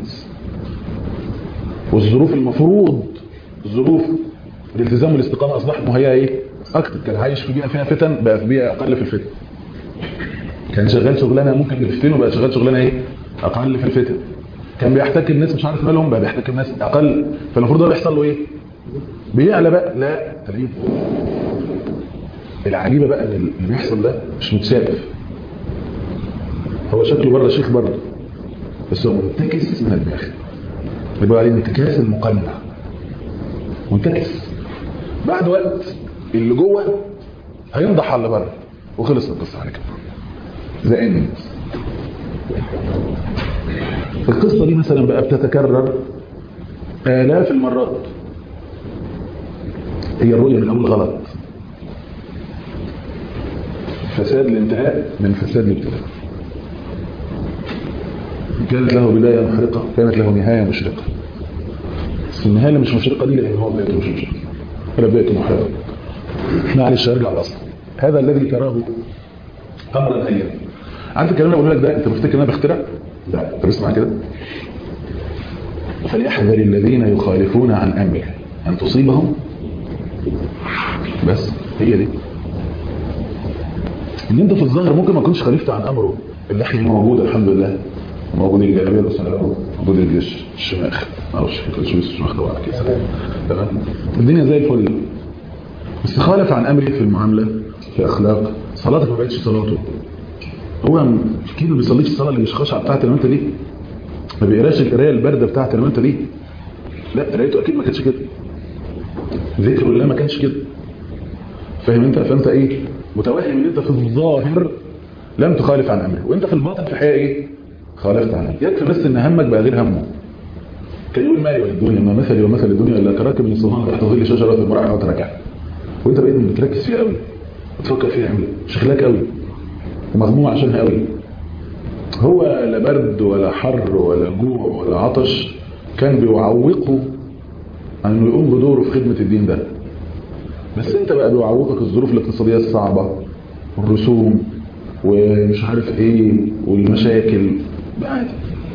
والظروف المفروض الظروف الالتزام والاستقامه اصبحت مهيئه ايه اكتر كان عايش في بيئه فيها فتن بقى في بيئه اقل في الفتن كان شغال شغلانه ممكن بتفتنه بقى شغال شغلانه ايه اقل في الفتن كان بيحتك الناس مش عارف مالهم بقى بيحتك الناس اقل فالمفروض ده بيحصل له ايه بيعلى بقى لا تلاقيه العجيبه بقى ان اللي بيحصل ده مش متشاف هو شكله بره شيخ بره بس هو منتكس من الداخل بيقول عليه انتكاس المقنع منتكس بعد وقت اللي جوه هينضح على اللي بره وخلص القصه على كده ذا اند القصه دي مثلا بقى بتتكرر آلاف المرات هي الرؤية من الأول غلط فساد الانتهاء من فساد الابتلاء كانت له بداية محرقة كانت له نهاية مشرقة بس النهاية اللي مش مشرقة دي لأن هو بدايته مش مشرقة ولا بدايته محرقة معلش ارجع الأصل هذا الذي تراه أمرا أيام عارف الكلام اللي بقول لك ده أنت مفتكر إن أنا بخترع؟ لا طب اسمع كده فليحذر الذين يخالفون عن أمره أن تصيبهم بس هي دي ان انت في الظاهر ممكن ما تكونش خالفت عن امره اللحيه موجوده الحمد لله موجود الجلابيه والسلام موجود الجيش الشماخ ما اعرفش كده شو الشماخ ده ولا كده تمام الدنيا زي الفل بس خالف عن امره في المعامله في اخلاق صلاتك ما بقتش صلاته هو اكيد ما بيصليش الصلاه اللي مش خاشعه بتاعت لما انت دي ما بيقراش القرايه البارده بتاعت لما انت دي لا قرايته اكيد ما كانتش كده ذكر الله ما كانش كده فاهم انت فانت ايه متوهم ان انت في الظاهر لم تخالف عن امره وانت في الباطن في الحقيقه ايه خالفت عنه يكفي بس ان همك بقى غير همه كان يقول ما يوى الدنيا ما مثلي ومثل الدنيا الا كراكب من الصهان تحت ظل شجره المرأة وتركها وانت بقيت بتركز فيها قوي بتفكر فيها قوي شغلاك قوي ومغموم عشانها قوي هو لا برد ولا حر ولا جوع ولا عطش كان بيعوقه عن انه يقوم بدوره في خدمة الدين ده بس انت بقى بيعوقك الظروف الاقتصادية الصعبة والرسوم ومش عارف ايه والمشاكل عادي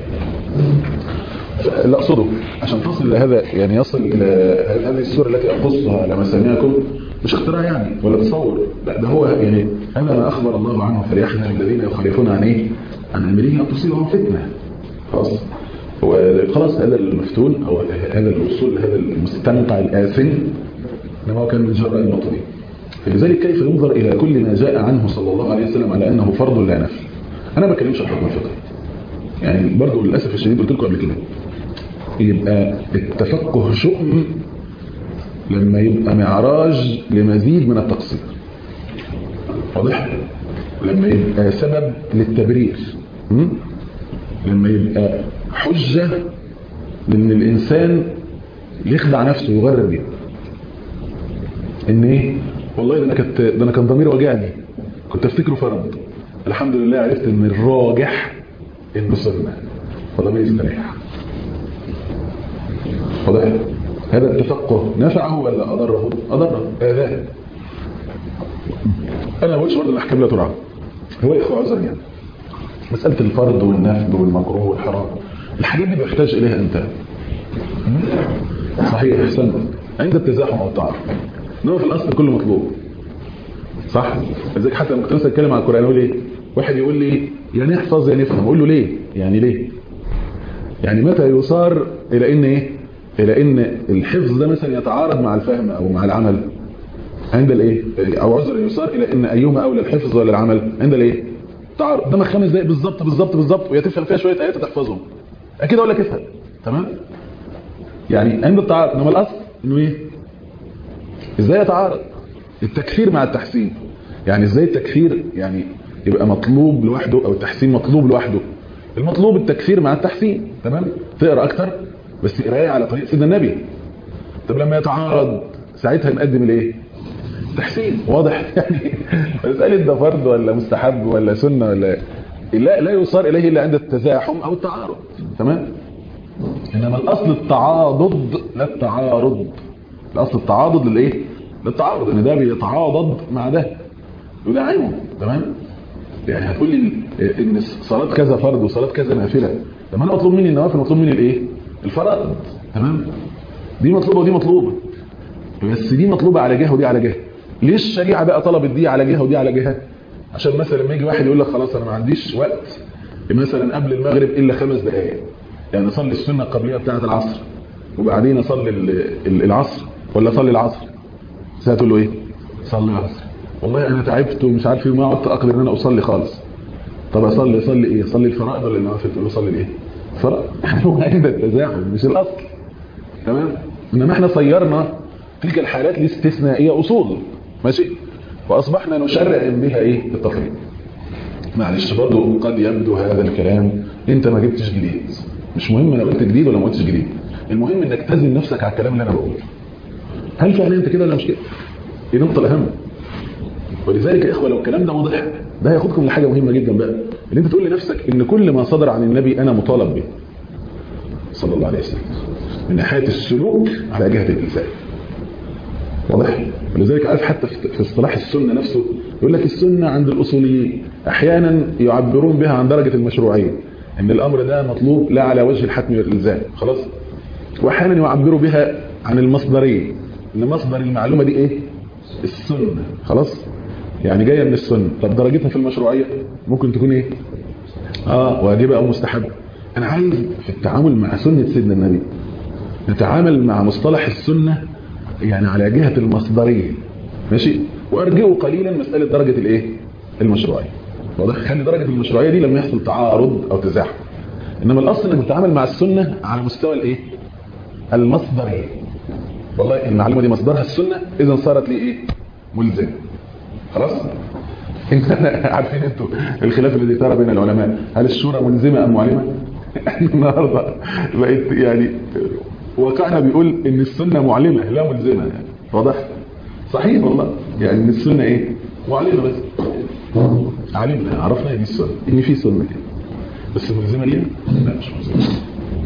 اللي اقصده عشان تصل لهذا يعني يصل الى هذه السوره التي اقصها على مسامعكم مش اختراع يعني ولا تصور لا ده هو يعني هذا ما اخبر الله عنه فليحذر الذين يخالفون عن ايه عن امره ان تصيبهم فتنه خلاص وخلاص هذا المفتون او هذا الوصول لهذا المستنقع الاثم انما هو كان من جراء النقطه دي فلذلك كيف ينظر الى كل ما جاء عنه صلى الله عليه وسلم على انه فرض لا نفل انا ما بتكلمش عن حكم الفقه يعني برضه للاسف الشديد قلت لكم قبل كده يبقى التفقه شؤم لما يبقى معراج لمزيد من التقصير واضح لما يبقى سبب للتبرير م? لما يبقى حجة لان الانسان يخدع نفسه ويغرر بيه ان ايه والله ده انا كنت ده انا كان ضميري وجعني كنت افتكره فرض الحمد لله عرفت ان الراجح انه سنه فضميري استريح واضح هذا التفقه نفعه ولا اضره اضره اذاه انا ما بقولش برضه الاحكام لا ترعى هو اخوه عذر يعني مساله الفرض والنفل والمكروه والحرام الحاجات دي بيحتاج اليها انت صحيح احسنت عند التزاحم او التعارض انما في الاصل كله مطلوب صح لذلك حتى لما كنت مثلا اتكلم عن القران اقول ايه واحد يقول لي يعني احفظ يعني افهم اقول له ليه يعني ليه يعني متى يصار الى ان ايه الى ان الحفظ ده مثلا يتعارض مع الفهم او مع العمل عند الايه او عذر يصار الى ان ايهما اولى الحفظ ولا العمل عند الايه تعارض قدامك خمس دقائق بالظبط بالظبط بالظبط ويا تفهم فيها شويه ايات تحفظهم اكيد اقول لك افهم تمام يعني عند التعارض انما الاصل انه ايه ازاي يتعارض التكفير مع التحسين يعني ازاي التكفير يعني يبقى مطلوب لوحده او التحسين مطلوب لوحده المطلوب التكفير مع التحسين تمام تقرا اكتر بس قرايه على طريق سيدنا النبي طب لما يتعارض ساعتها نقدم الايه تحسين واضح يعني مساله ده فرض ولا مستحب ولا سنه ولا لا لا يصار اليه الا عند التزاحم او التعارض تمام انما الاصل التعاضد لا التعارض الاصل التعاضد للايه للتعارض ان ده بيتعاضد مع ده وده عينه تمام يعني هتقول لي ان صلاه كذا فرض وصلاه كذا نافله طب انا مطلوب مني النوافل مطلوب مني الايه الفرائض تمام دي مطلوبه ودي مطلوبه بس دي مطلوبه على جهه ودي على جهه ليه الشريعه بقى طلبت دي على جهه ودي على جهه عشان مثلا لما يجي واحد يقول لك خلاص انا ما عنديش وقت مثلا قبل المغرب الا خمس دقائق يعني اصلي السنه القبليه بتاعه العصر وبعدين اصلي العصر ولا اصلي العصر هتقول له ايه صلي العصر والله انا تعبت ومش عارف ايه وما عدت اقدر ان انا اصلي خالص طب اصلي اصلي ايه اصلي الفرائض ولا النوافل تقول له صلي الايه فرائض هو عند التزاحم مش الاصل تمام انما احنا صيرنا تلك الحالات الاستثنائيه اصول ماشي واصبحنا نشرع بها ايه التفريط معلش برضه قد يبدو هذا الكلام انت ما جبتش جديد مش مهم انا قلت جديد ولا ما قلتش جديد المهم انك تزن نفسك على الكلام اللي انا بقوله هل فعلا انت كده ولا مش كده دي النقطه الاهم ولذلك يا اخوه لو الكلام ده واضح ده هياخدكم لحاجه مهمه جدا بقى ان انت تقول لنفسك ان كل ما صدر عن النبي انا مطالب به صلى الله عليه وسلم من ناحيه السلوك على جهه الالزام واضح ولذلك عارف حتى في اصطلاح السنه نفسه يقول لك السنه عند الاصوليين احيانا يعبرون بها عن درجه المشروعيه ان الامر ده مطلوب لا على وجه الحتم والالزام خلاص واحيانا يعبروا بها عن المصدريه ان مصدر المعلومه دي ايه السنه خلاص يعني جايه من السنه طب درجتها في المشروعيه ممكن تكون ايه اه واجبه او مستحبه انا عايز في التعامل مع سنه سيدنا النبي نتعامل مع مصطلح السنه يعني على جهه المصدريه ماشي وارجئوا قليلا مساله درجه الايه المشروعيه واضح خلي درجه المشروعيه دي لما يحصل تعارض او تزاحم انما الاصل انك تتعامل مع السنه على مستوى الايه المصدريه والله المعلومه دي مصدرها السنه اذا صارت لي ايه ملزمه خلاص انت عارفين انتوا الخلاف الذي ترى بين العلماء هل الشورى ملزمه ام معلمه النهارده بقيت يعني واقعنا بيقول ان السنه معلمه لا ملزمه يعني واضح صحيح والله يعني ان السنه ايه معلمه بس علمنا عرفنا دي السنه ان في سنه كده بس ملزمه ليها لا مش ملزمه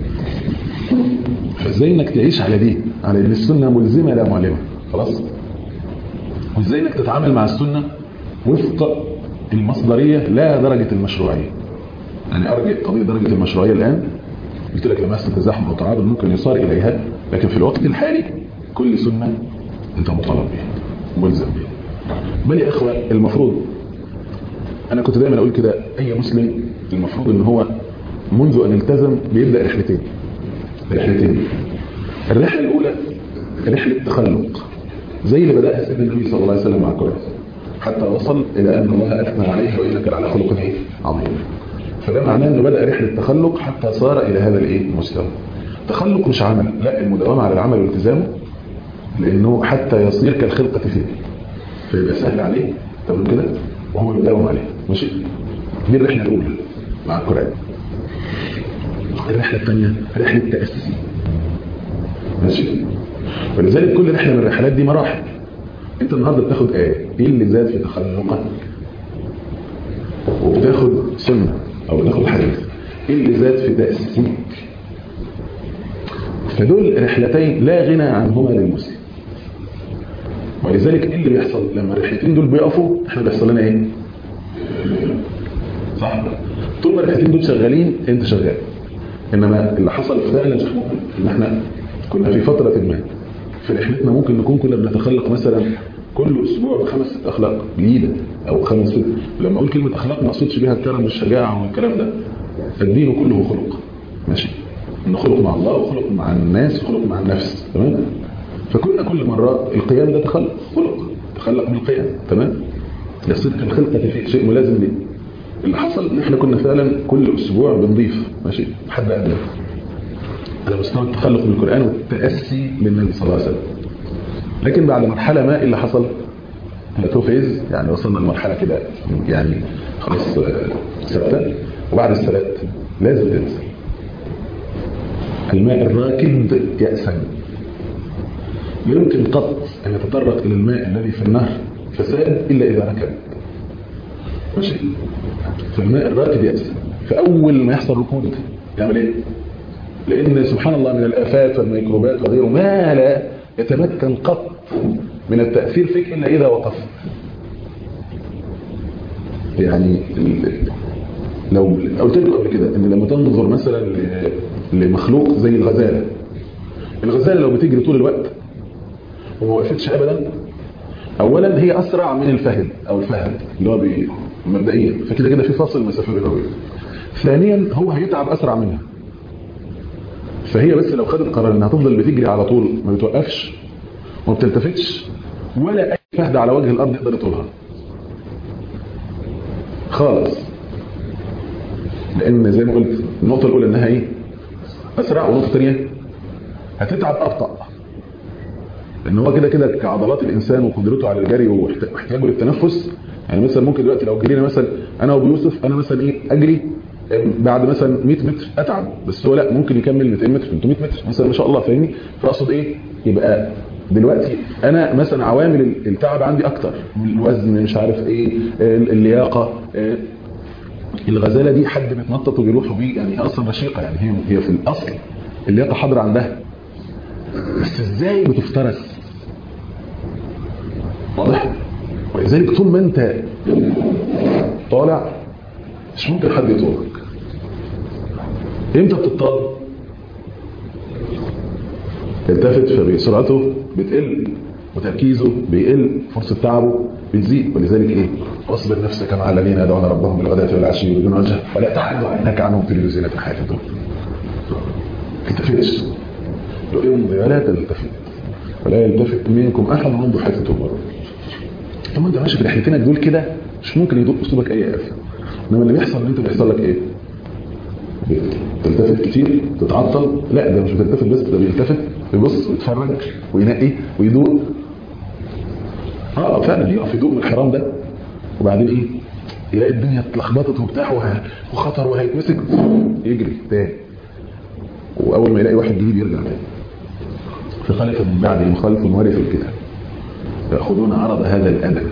فازاي انك تعيش على دي على ان السنه ملزمه لا معلمه خلاص وازاي انك تتعامل مع السنه وفق المصدريه لا درجه المشروعيه يعني ارجع قضيه درجه المشروعيه الان قلت لك لما يحصل تزاحم او تعارض ممكن يصار اليها لكن في الوقت الحالي كل سنه انت مطالب بها ملزم بها بل يا اخوه المفروض انا كنت دايما اقول كده اي مسلم المفروض ان هو منذ ان التزم بيبدا رحلتين رحلتين الرحله الاولى رحله تخلق زي اللي بداها سيدنا النبي صلى الله عليه وسلم مع القران حتى وصل الى ان الله اثنى عليه وانك على خلق عظيم فده معناه انه بدا رحله تخلق حتى صار الى هذا الايه المستوى تخلق مش عمل لا المداومه على العمل والتزامه لانه حتى يصير كالخلقه فيه فيبقى سهل عليه تقول كده وهو يداوم عليه ماشي دي الرحله الاولى مع القران الرحله الثانيه رحله تاسي ماشي ولذلك كل رحله من الرحلات دي مراحل انت النهارده بتاخد ايه ايه اللي زاد في تخلقك وبتاخد سنه او بتاخد حديث ايه اللي زاد في تاسيسك فدول رحلتين لا غنى عنهما للمسلم ولذلك ايه اللي بيحصل لما الرحلتين دول بيقفوا احنا بيحصل لنا ايه صح طول ما الرئتين دول شغالين انت شغال انما اللي حصل فعلا ان احنا كنا في فتره ما في رحلتنا ممكن نكون كنا بنتخلق مثلا كل اسبوع بخمس ست اخلاق جديده او خمس ست لما اقول كلمه اخلاق ما اقصدش بيها الكرم والشجاعه والكلام ده الدين كله خلق ماشي ان خلق مع الله وخلق مع الناس وخلق مع النفس تمام فكنا كل مره القيام ده تخلق خلق تخلق بالقيام تمام يصير الخلقه في شيء ملازم ليه اللي حصل ان احنا كنا فعلا كل اسبوع بنضيف ماشي حد ادنى على مستوى التخلق بالقران والتاسي بالنبي صلى الله عليه وسلم لكن بعد مرحله ما اللي حصل تو فيز يعني وصلنا لمرحله كده يعني خلاص ثابته وبعد الثبات لازم تنزل الماء الراكد يأسن لا يمكن قط أن يتطرق إلى الماء الذي في النهر فساد إلا إذا ركب ماشي فالماء الراكد يأسن فأول ما يحصل ركود يعمل إيه؟ لأن سبحان الله من الآفات والميكروبات وغيره ما لا يتمكن قط من التأثير فيك إلا إذا وقف يعني لو قلت لكم قبل كده ان لما تنظر مثلا لمخلوق زي الغزاله الغزاله لو بتجري طول الوقت وما وقفتش ابدا اولا هي اسرع من الفهد او الفهد اللي هو بي مبدئيا فكده كده في فاصل مسافه بينهم ثانيا هو هيتعب اسرع منها فهي بس لو خدت قرار انها تفضل بتجري على طول ما بتوقفش وما بتلتفتش ولا اي فهد على وجه الارض يقدر يطولها خالص لان زي ما قلت النقطه الاولى انها ايه اسرع والنقطه الثانيه هتتعب ابطا لان هو كده كده كعضلات الانسان وقدرته على الجري واحتياجه للتنفس يعني مثلا ممكن دلوقتي لو جرينا مثلا انا وبيوسف انا مثلا ايه اجري بعد مثلا 100 متر اتعب بس هو لا ممكن يكمل 200 متر 300 متر مثلا ما شاء الله فاهمني فاقصد ايه يبقى دلوقتي انا مثلا عوامل التعب عندي اكتر الوزن مش عارف ايه اللياقه الغزاله دي حد بيتنطط وبيروح وبيه يعني هي اصلا رشيقه يعني هي هي في الاصل اللياقه حاضره عندها بس ازاي بتفترس واضح ولذلك طول ما انت طالع مش ممكن حد يطولك امتى بتطال يلتفت فبسرعته بتقل وتركيزه بيقل فرصة تعبه بتزيد ولذلك ايه واصبر نفسك مع الذين يدعون ربهم بالغداة والعشي يريدون وجهه ولا تعد عينك عنهم تريد زينة الحياة الدنيا التفتش لو امضي ولا تلتفت ولا يلتفت منكم احد منذ حيث تمر طب انت ماشي في رحلتينك دول كده مش ممكن يدق اسلوبك اي قفل انما اللي بيحصل ان انت بيحصل لك ايه تلتفت كتير تتعطل لا ده مش بتلتفت بس ده بيلتفت يبص ويتفرج وينقي ويدوق اه فعلا يقف يدوق من الحرام ده وبعدين ايه يلاقي الدنيا اتلخبطت وبتاع وخطر وهيتمسك يجري تاني واول ما يلاقي واحد جديد يرجع تاني فخلف من بعد مخالف ورث الكتاب ياخذون عرض هذا الادب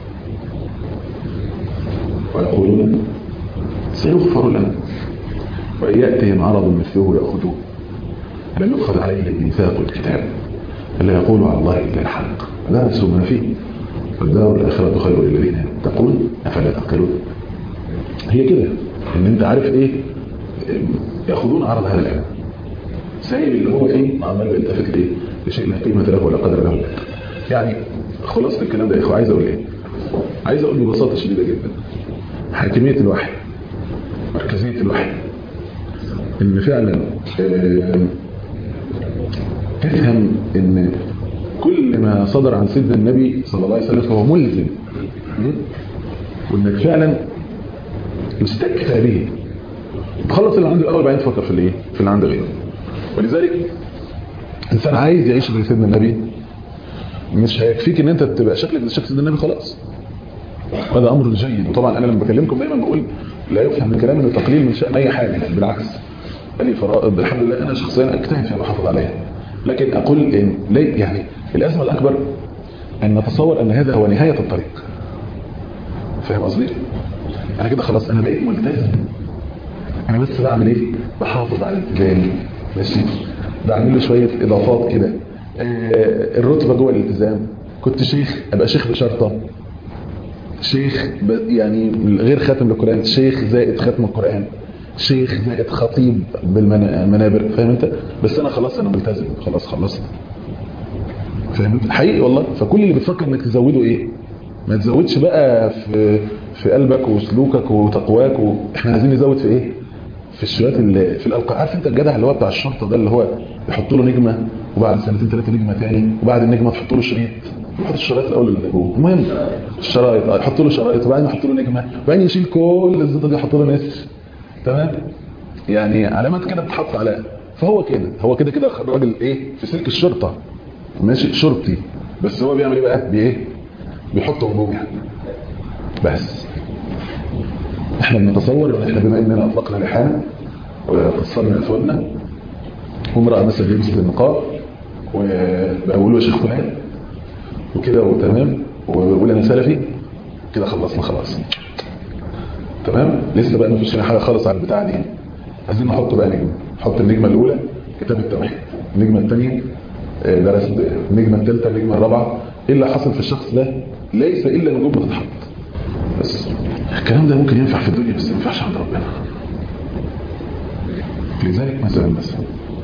ويقولون سيغفر لنا وإن يأتهم عرض مثله يأخذوه لم يؤخذ عليه ميثاق الكتاب ألا يقولوا على الله إلا الحق درسوا ما فيه والدار الآخرة خير للذين يتقون أفلا تعقلون هي كده إن أنت عارف إيه يأخذون عرض هذا العلم سائل اللي هو إيه عمال بيلتفت ليه لشيء لا قيمة له ولا قدر له يعني خلاصة الكلام ده يا إخوة عايز أقول إيه عايز أقول ببساطة شديدة جدا حاكمية الوحي مركزية الوحي ان فعلا تفهم ان كل ما صدر عن سيدنا النبي صلى الله عليه وسلم فهو ملزم وانك فعلا مستكفى به تخلص اللي عنده الاول بعدين تفكر في الايه في اللي عند غيره ولذلك انسان عايز يعيش زي سيدنا النبي مش هيكفيك ان انت تبقى شكلك زي شكل سيدنا النبي خلاص هذا امر جيد وطبعا انا لما بكلمكم دايما بقول لا يفهم من كلام انه تقليل من شأن اي حاجه يعني بالعكس لي فرائض الحمد لله انا شخصيا اجتهد في المحافظه عليها لكن اقول ان لي يعني الازمه الاكبر ان نتصور ان هذا هو نهايه الطريق فاهم قصدي انا كده خلاص انا بقيت ملتزم انا بس بعمل ايه بحافظ على الالتزام ماشي بعمل له شويه اضافات كده آه الرتبه جوه الالتزام كنت شيخ ابقى شيخ بشرطه شيخ يعني غير خاتم القرآن شيخ زائد ختم القرآن شيخ زائد خطيب بالمنابر فاهم انت بس انا خلاص انا ملتزم خلاص خلصت فاهم انت حقيقي والله فكل اللي بتفكر انك تزوده ايه ما تزودش بقى في في قلبك وسلوكك وتقواك و... احنا عايزين نزود في ايه في الشويات اللي في الالقاب عارف انت الجدع اللي هو بتاع الشرطه ده اللي هو يحط له نجمه وبعد سنتين ثلاثه نجمه ثاني وبعد النجمه تحط له شريط يحط الشرايط الاول اللي جوه المهم الشرايط اه يحط له شرايط وبعدين يحط له نجمه وبعدين يشيل كل الزيطه دي يحط له نسر تمام يعني علامات كده بتحط على فهو كده هو كده كده الراجل ايه في سلك الشرطه ماشي شرطي بس هو بيعمل ايه بقى بايه بيحط هجوم يعني بس احنا بنتصور ان احنا بما اننا اطلقنا لحانا وقصرنا اثوابنا وامراه مثلا لبست النقاب وبقولوا يا شيخ فلان وكده وتمام وبقول انا سلفي كده خلصنا خلاص تمام لسه بقى ما فيش حاجه خالص على البتاعه دي عايزين نحط بقى نجم نحط النجمه الاولى كتاب التوحيد النجمه الثانيه درس النجمه الثالثه النجمه الرابعه ايه اللي حصل في الشخص ده ليس الا نجوم بتتحط بس الكلام ده ممكن ينفع في الدنيا بس ما ينفعش عند ربنا لذلك مثلا مثلا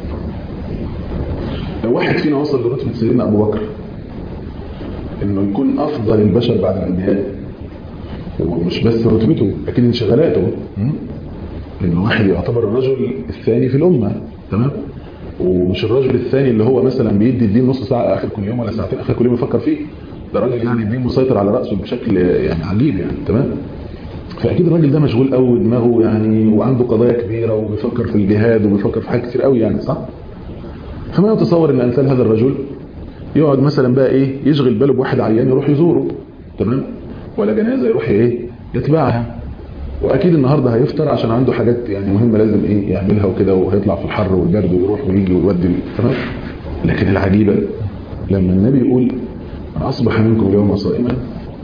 لو واحد فينا وصل لرتبه سيدنا ابو بكر انه يكون افضل البشر بعد الانبياء ومش بس رتبته اكيد انشغالاته لان واحد يعتبر الرجل الثاني في الامه تمام ومش الرجل الثاني اللي هو مثلا بيدي الدين نص ساعه اخر كل يوم ولا ساعتين اخر كل يوم يفكر فيه ده راجل يعني الدين مسيطر على راسه بشكل يعني عجيب يعني تمام فاكيد الراجل ده مشغول قوي دماغه يعني وعنده قضايا كبيره وبيفكر في الجهاد وبيفكر في حاجات كتير قوي يعني صح فما يتصور ان امثال هذا الرجل يقعد مثلا بقى ايه يشغل باله بواحد عيان يروح يزوره تمام ولا جنازه يروح ايه يتبعها واكيد النهارده هيفطر عشان عنده حاجات يعني مهمه لازم ايه يعملها وكده وهيطلع في الحر والبرد ويروح ويجي ويودي تمام لكن العجيبه لما النبي يقول من اصبح منكم اليوم صائما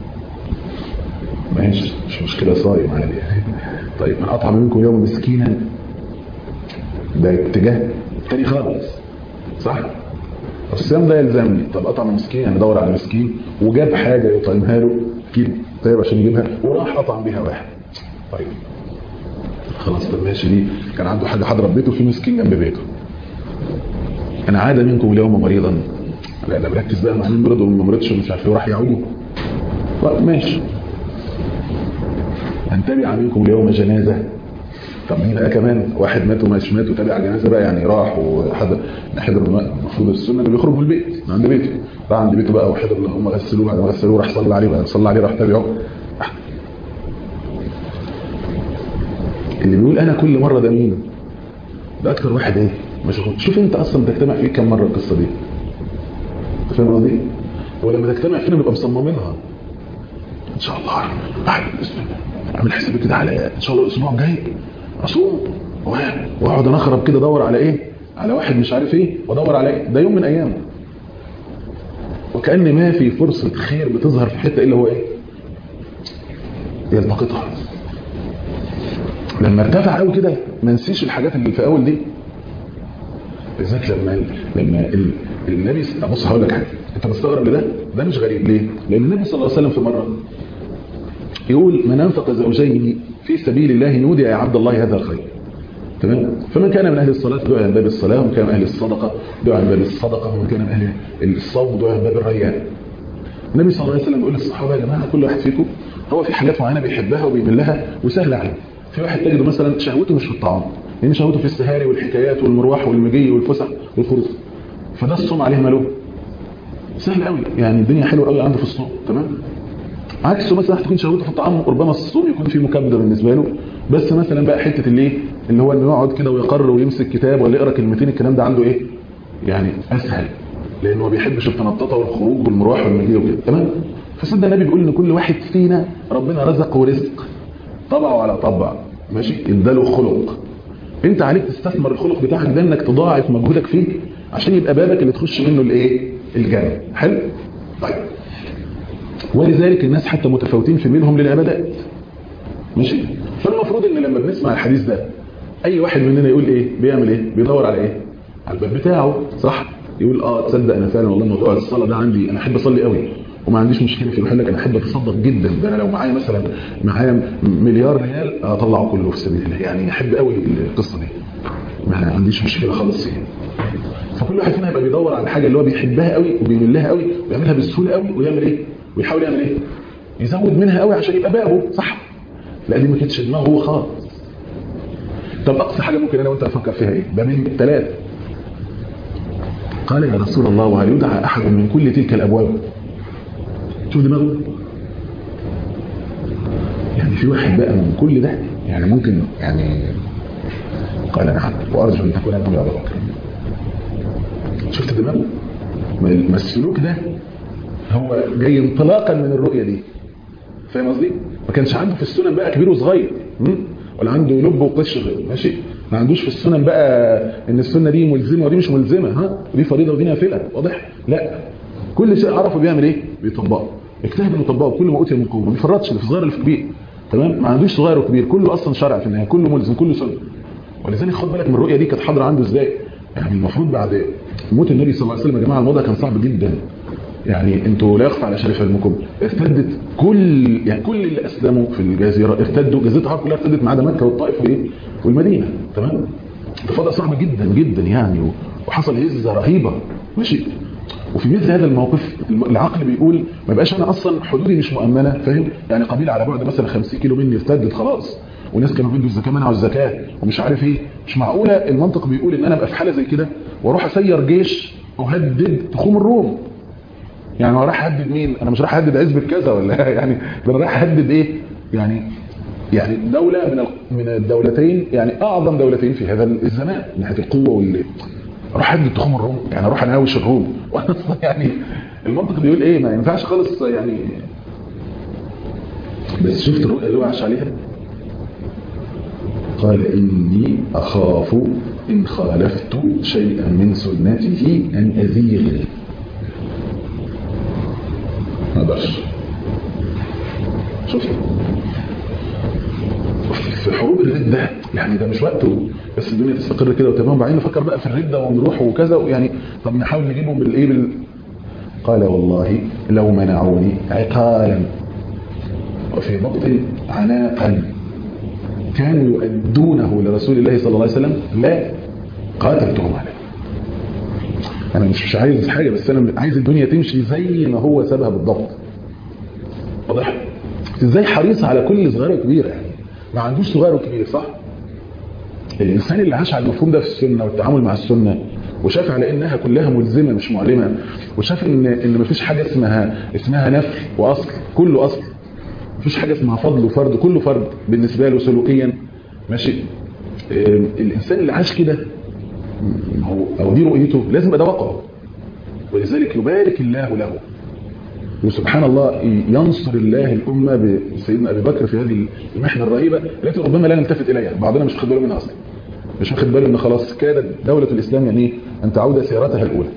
ماشي مش مشكله صايم عادي يعني طيب من اطعم منكم اليوم مسكينا ده اتجاه تاني خالص صح الصيام ده يلزمني طب اطعم مسكين يعني ادور على مسكين وجاب حاجه يطعمها له اكيد طيب عشان يجيبها وراح اطعم بيها واحد طيب خلاص طب ماشي دي كان عنده حاجه حاضره بيته في مسكين جنب بيته انا عاد منكم اليوم مريضا لا ده مركز بقى مع مين مرض وما مرضش ومش عارف ايه وراح يعوده طب ماشي هنتبع منكم اليوم جنازه طب مين بقى كمان واحد مات ومش مات وتابع جنازه بقى يعني راح وحضر حضر المفروض السنه اللي بيخرج من البيت من عند بيته راح عند بيته بقى وحضر هم غسلوه بعد ما غسلوه راح صلى عليه بقى صلى عليه راح تابعه اللي بيقول انا كل مره ده مين ده اكتر واحد ايه مشغول شوف انت اصلا بتجتمع فيك كم مره القصه دي فاهم قصدي ولما تجتمع فينا نبقى مصممينها ان شاء الله اعمل حسابي كده على ان شاء الله الاسبوع الجاي اصوم واقعد انا اخرب كده ادور على ايه على واحد مش عارف ايه وادور على ايه ده يوم من ايام وكأن ما في فرصة خير بتظهر في حتة الا هو ايه يلتقطها لما ارتفع قوي كده ما نسيش الحاجات اللي في اول دي بالذات لما لما النبي بص هقول لك حاجه انت مستغرب لده ده مش غريب ليه لان النبي صلى الله عليه وسلم في مره يقول من انفق زوجين في سبيل الله نودي يا عبد الله هذا الخير تمام فمن كان من اهل الصلاه دعا من باب الصلاه ومن كان من اهل الصدقه دعا من باب الصدقه ومن كان من اهل الصوم دعا من باب الريان النبي صلى الله عليه وسلم يقول للصحابه يا جماعه كل واحد فيكم هو في حاجات معينه بيحبها وبيميل لها وسهله عليه في واحد تجده مثلا شهوته مش في الطعام لان شهوته في السهاري والحكايات والمروح والمجي والفسح والخروج فده الصوم عليه ماله سهل قوي يعني الدنيا حلوه قوي عنده في الصوم تمام عكسه مثلا تكون شهوته في الطعام ربما الصوم يكون فيه مكبده بالنسبه له بس مثلا بقى حته اللي اللي هو انه يقعد كده ويقرر ويمسك كتاب ولا يقرا كلمتين الكلام ده عنده ايه يعني اسهل لانه ما بيحبش التنططه والخروج والمروح والمجي وكده تمام فصدق النبي بيقول ان كل واحد فينا ربنا رزقه رزق طبعه على طبع ماشي اداله خلق انت عليك تستثمر الخلق بتاعك ده انك تضاعف مجهودك فيه عشان يبقى بابك اللي تخش منه الايه الجنه حلو طيب ولذلك الناس حتى متفاوتين في ميلهم للعبادات ماشي فالمفروض ان لما بنسمع الحديث ده اي واحد مننا يقول ايه بيعمل ايه بيدور على ايه على الباب بتاعه صح يقول اه تصدق انا فعلا والله موضوع الصلاه ده عندي انا احب اصلي قوي وما عنديش مشكله في يقول لك انا احب اتصدق جدا ده انا لو معايا مثلا معايا مليار ريال اطلعه كله في سبيل الله يعني احب قوي القصه دي ما عنديش مشكله خالص فيها فكل واحد فينا يبقى بيدور على الحاجه اللي هو بيحبها قوي وبيميل لها قوي ويعملها بسهوله قوي ويعمل ايه ويحاول يعمل ايه يزود منها قوي عشان يبقى بابه صح لا دي ما كانتش دماغه هو خالص طب اقصى حاجه ممكن انا وانت نفكر فيها ايه بابين ثلاثه قال يا رسول الله وهل يدعى احد من كل تلك الابواب شوف دماغه يعني في واحد بقى من كل ده يعني ممكن يعني قال نعم وارجو ان تكون انت يا ابو بكر شفت دماغه ما السلوك ده هو جاي انطلاقا من الرؤيه دي فاهم قصدي ما كانش عنده في السنن بقى كبير وصغير ولا عنده لب وقش ماشي ما عندوش في السنن بقى ان السنه دي ملزمه ودي مش ملزمه ها دي فريضه ودي نافله واضح لا كل شيء عرفه بيعمل ايه بيطبقه اجتهد انه يطبقه كل ما اوتي من قوه ما بيفرطش اللي في صغير اللي في كبير تمام ما عندوش صغير وكبير كله اصلا شرع في النهايه كله ملزم كله سنه ولذلك خد بالك من الرؤيه دي كانت حاضره عنده ازاي يعني المفروض بعد موت النبي صلى الله عليه وسلم يا جماعه الموضوع كان صعب جدا يعني انتوا لا يخفى على شرف علمكم ارتدت كل يعني كل اللي اسلموا في الجزيره ارتدوا جزيره العرب كلها ارتدت ما عدا مكه والطائف وايه والمدينه تمام انتفاضه صعبه جدا جدا يعني وحصل هزه رهيبه ماشي وفي مثل هذا الموقف العقل بيقول ما يبقاش انا اصلا حدودي مش مؤمنه فاهم يعني قبيله على بعد مثلا 50 كيلو مني ارتدت خلاص وناس كانوا بيدوا الزكاه منعوا الزكاه ومش عارف ايه مش معقوله المنطق بيقول ان انا ابقى في حاله زي كده واروح اسير جيش اهدد تخوم الروم يعني هو راح اهدد مين انا مش راح اهدد عزبة كذا ولا يعني ده انا راح اهدد ايه يعني يعني دولة من من الدولتين يعني اعظم دولتين في هذا الزمان من ناحيه القوه وال اروح اهدد تخوم الروم يعني اروح اناوش الروم يعني المنطق بيقول ايه ما ينفعش خالص يعني بس شفت الرؤيه اللي هو عاش عليها قال اني اخاف ان خالفت شيئا من سنته ان ازيغ ما اقدرش شفت في حروب الردة يعني ده مش وقته بس الدنيا تستقر كده وتمام وبعدين نفكر بقى في الردة ونروح وكذا يعني طب نحاول نجيبهم بالايه بال... قال والله لو منعوني عقالا وفي بطن عناقا كانوا يؤدونه لرسول الله صلى الله عليه وسلم لا قاتلتهم عليه انا مش مش عايز حاجة بس انا عايز الدنيا تمشي زي ما هو سابها بالضبط واضح ازاي حريص على كل صغير وكبير يعني ما عندوش صغير وكبير صح الانسان اللي عاش على المفهوم ده في السنه والتعامل مع السنه وشاف على انها كلها ملزمه مش معلمه وشاف ان ان مفيش حاجه اسمها اسمها نفل واصل كله اصل مفيش حاجه اسمها فضل وفرد كله فرد بالنسبه له سلوكيا ماشي الانسان اللي عاش كده هو او دي رؤيته لازم يبقى ده واقعه ولذلك يبارك الله له وسبحان الله ينصر الله الأمة بسيدنا أبي بكر في هذه المحنة الرهيبة التي ربما لا نلتفت إليها بعضنا مش واخد باله منها أصلا مش واخد باله إن خلاص كادت دولة الإسلام يعني أن تعود سيرتها الأولى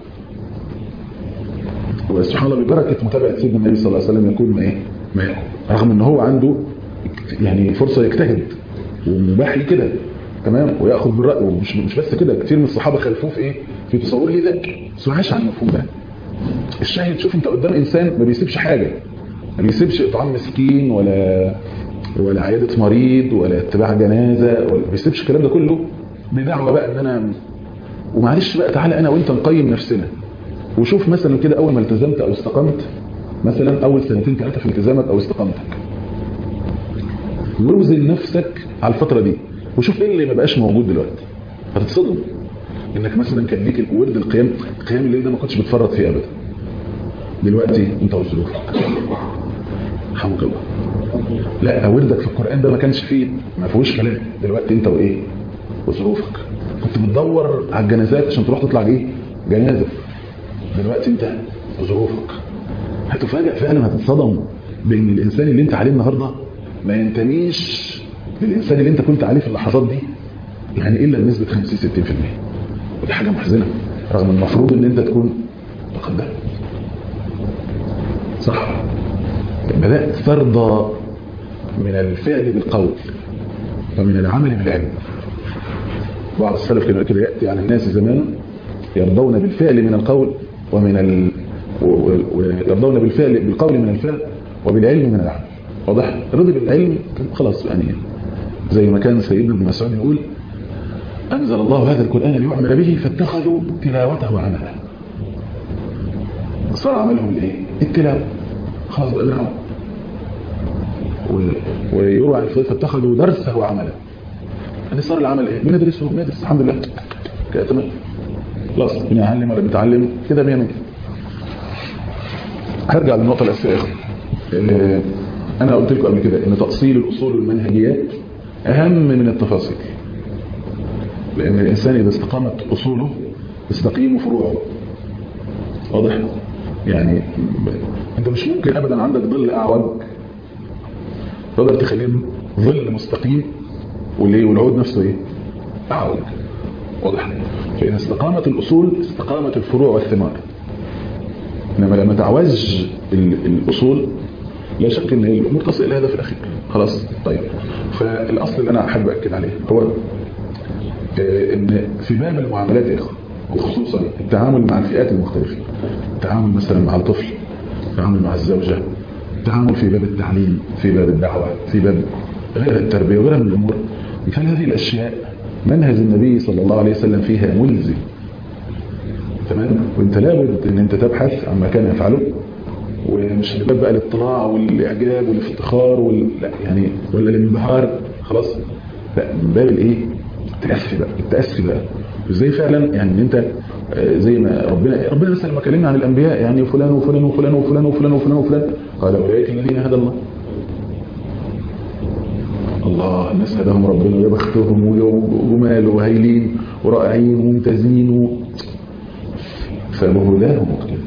وسبحان الله ببركة متابعة سيدنا النبي صلى الله عليه وسلم يكون ما إيه ما يكون رغم إن هو عنده يعني فرصة يجتهد ومباح كده تمام وياخذ بالرأي ومش مش بس كده كتير من الصحابة خلفوه في إيه في تصور لذلك بس ما عاش على المفهوم ده الشاهد شوف انت قدام انسان ما بيسيبش حاجة ما بيسيبش اطعام مسكين ولا ولا عيادة مريض ولا اتباع جنازة ولا ما بيسيبش الكلام ده كله بدعوة بقى ان انا ومعلش بقى تعالى انا وانت نقيم نفسنا وشوف مثلا كده اول ما التزمت او استقمت مثلا اول سنتين ثلاثة في التزامك او استقامتك ووزن نفسك على الفترة دي وشوف ايه اللي ما بقاش موجود دلوقتي هتتصدم انك مثلا كان ليك ورد القيام قيام الليل ده ما كنتش بتفرط فيه ابدا دلوقتي انت وظروفك حمد الله لا وردك في القرآن ده ما كانش فيه ما فيهوش كلام دلوقتي انت وايه وظروفك كنت بتدور على الجنازات عشان تروح تطلع ايه جنازة دلوقتي انت وظروفك هتفاجئ فعلا هتتصدم بان الانسان اللي انت عليه النهارده ما ينتميش للانسان اللي انت كنت عليه في اللحظات دي يعني الا بنسبه 50 60% ودي حاجه محزنه رغم المفروض ان انت تكون تقدم صح بدأت ترضى من الفعل بالقول ومن العمل بالعلم بعض السلف كانوا كده يأتي على الناس زمان يرضون بالفعل من القول ومن ويرضون بالفعل بالقول من الفعل وبالعلم من العمل واضح رضي بالعلم خلاص يعني زي ما كان سيدنا ابن مسعود يقول أنزل الله هذا القرآن ليعمل به فاتخذوا تلاوته عملا صار عملهم الايه التلاوة خلاص بقى العمل ويروى عن الفضيل فاتخذوا درسه عملا يعني صار العمل ايه بندرسه بندرس الحمد لله كده تمام خلاص بنعلم ولا بنتعلم كده مية مية هرجع للنقطة الأساسية اه أنا قلت لكم قبل كده إن تأصيل الأصول والمنهجيات أهم من التفاصيل لأن الإنسان إذا استقامت أصوله استقيم فروعه واضح يعني أنت مش ممكن أبدا عندك ظل أعوج تقدر تخليه ظل مستقيم واللي والعود نفسه ايه أعوج واضح فإذا استقامت الأصول استقامت الفروع والثمار إنما لما تعوج الأصول لا شك ان الامور تصل الى الهدف الاخير خلاص طيب فالاصل اللي انا احب اكد عليه هو ان في باب المعاملات يا اخوه وخصوصا التعامل مع الفئات المختلفه التعامل مثلا مع الطفل التعامل مع الزوجه التعامل في باب التعليم في باب الدعوه في باب غير التربيه وغيرها من الامور مثال هذه الاشياء منهج النبي صلى الله عليه وسلم فيها ملزم تمام وانت لابد ان انت تبحث عما كان يفعله ومش من باب بقى الاطلاع والاعجاب والافتخار وال... لا يعني ولا الانبهار خلاص لا من باب الايه التاسي بقى التاسي بقى ازاي فعلا يعني انت زي ما ربنا ربنا مثلا لما كلمنا عن الانبياء يعني فلان وفلان وفلان وفلان وفلان وفلان وفلان قال اولئك الذين هدى الله الله الناس هداهم ربنا ويا بختهم وجمال وهايلين ورائعين وممتازين و... فبهداهم مقتدى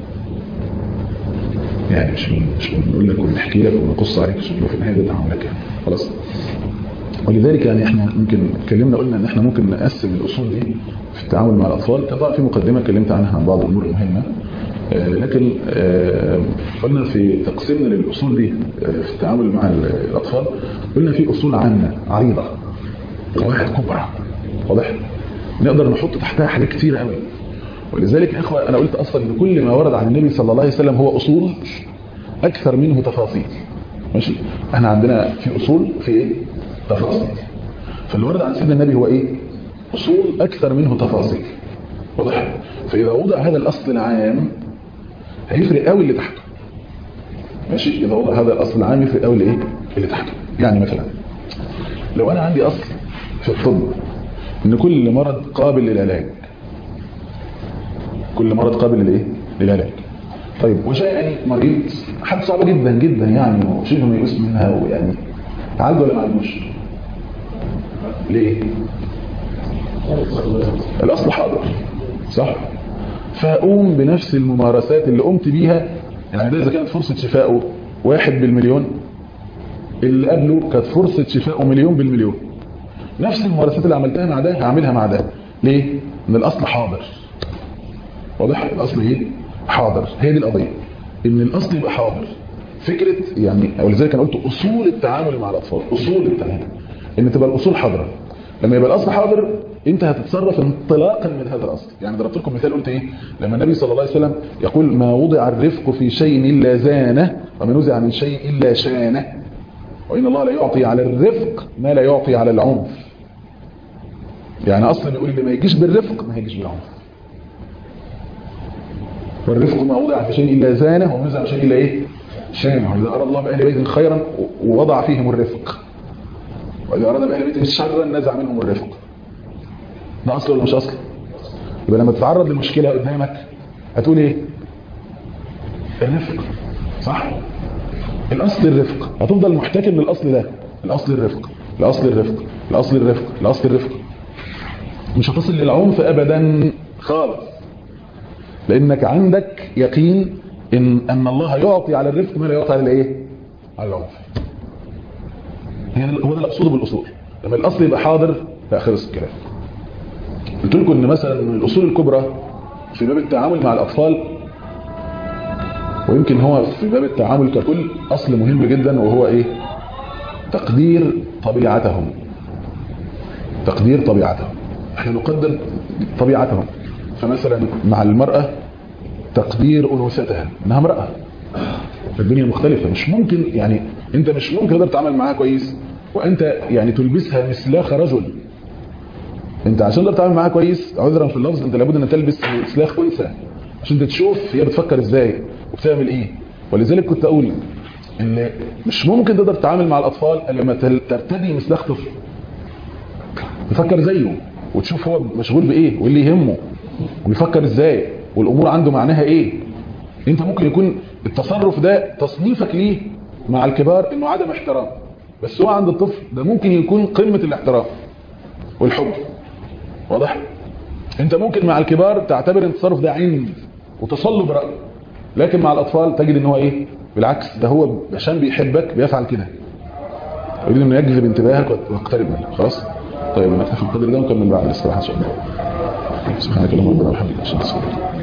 يعني مش مش بنقول لك ونحكي لك ونقص عليك عشان في النهايه ده تعاملك يعني خلاص ولذلك يعني احنا ممكن اتكلمنا قلنا ان احنا ممكن نقسم الاصول دي في التعامل مع الاطفال كان طبعا في مقدمه اتكلمت عنها عن بعض الامور المهمه آه لكن آه قلنا في تقسيمنا للاصول دي آه في التعامل مع الاطفال قلنا في اصول عامه عريضه قواعد كبرى واضح نقدر نحط تحتها حاجات كتير قوي ولذلك يا اخوه انا قلت اصلا ان كل ما ورد عن النبي صلى الله عليه وسلم هو اصول اكثر منه تفاصيل ماشي احنا عندنا في اصول في ايه تفاصيل فاللي ورد عن سيدنا النبي هو ايه اصول اكثر منه تفاصيل واضح فاذا وضع هذا الاصل العام هيفرق قوي اللي تحته ماشي اذا وضع هذا الاصل العام يفرق قوي اللي ايه اللي تحته يعني مثلا لو انا عندي اصل في الطب ان كل مرض قابل للعلاج كل مرض قابل للايه للعلاج طيب وجاءني مريض حد صعب جدا جدا يعني وشبه ما يؤس منها ويعني تعالج ولا ما عالجوش ليه الاصل حاضر صح فاقوم بنفس الممارسات اللي قمت بيها يعني ده اذا كانت فرصه شفائه واحد بالمليون اللي قبله كانت فرصه شفائه مليون بالمليون نفس الممارسات اللي عملتها مع ده هعملها مع ده ليه ان الاصل حاضر واضح الاصل ايه حاضر هي دي القضيه ان الاصل يبقى حاضر فكره يعني ولذلك انا قلت اصول التعامل مع الاطفال اصول التعامل ان تبقى الاصول حاضره لما يبقى الاصل حاضر انت هتتصرف انطلاقا من هذا الاصل يعني ضربت لكم مثال قلت ايه لما النبي صلى الله عليه وسلم يقول ما وضع الرفق في شيء الا زانه وما نزع من شيء الا شانه وان الله لا يعطي على الرفق ما لا يعطي على العنف يعني اصلا بيقول اللي ما يجيش بالرفق ما هيجيش بالعنف والرفق ما وضع في شيء إلا زانه وما نزع شيء إلا إيه شانه وإذا أراد الله بأهل بيت خيرا ووضع فيهم الرفق وإذا أراد بأهل بيت شرا نزع منهم الرفق ده أصل ولا مش أصل يبقى لما تتعرض للمشكلة قدامك هتقول إيه الرفق صح الأصل الرفق هتفضل محتكم للأصل ده الأصل الرفق الأصل الرفق الأصل الرفق الأصل الرفق مش هتصل للعنف أبدا خالص لانك عندك يقين ان ان الله يعطي على الرفق ما لا يعطي على الايه على العنف يعني هو ده المقصود بالاصول لما الاصل يبقى حاضر لا خلص الكلام قلت لكم ان مثلا من الاصول الكبرى في باب التعامل مع الاطفال ويمكن هو في باب التعامل ككل اصل مهم جدا وهو ايه تقدير طبيعتهم تقدير طبيعتهم احنا نقدر طبيعتهم فمثلا مع المرأة تقدير انوثتها انها امراه فالدنيا مختلفه مش ممكن يعني انت مش ممكن تقدر تتعامل معاها كويس وانت يعني تلبسها مسلاخ رجل انت عشان تقدر تتعامل معاها كويس عذرا في اللفظ انت لابد ان تلبس مسلاخ انثى عشان انت تشوف هي بتفكر ازاي وبتعمل ايه ولذلك كنت اقول ان مش ممكن تقدر تتعامل مع الاطفال الا لما ترتدي مسلاخ طفل تفكر زيه وتشوف هو مشغول بايه وايه اللي يهمه وبيفكر ازاي والامور عنده معناها ايه انت ممكن يكون التصرف ده تصنيفك ليه مع الكبار انه عدم احترام بس هو عند الطفل ده ممكن يكون قمة الاحترام والحب واضح انت ممكن مع الكبار تعتبر ان التصرف ده عند وتصلب رأي لكن مع الاطفال تجد ان هو ايه بالعكس ده هو عشان بيحبك بيفعل كده يريد انه يجذب انتباهك ويقترب منك خلاص طيب نكتفي بالقدر ده ونكمل بعد الاستراحه ان شاء الله سبحانك اللهم وبحمدك اشهد ان لا اله الا انت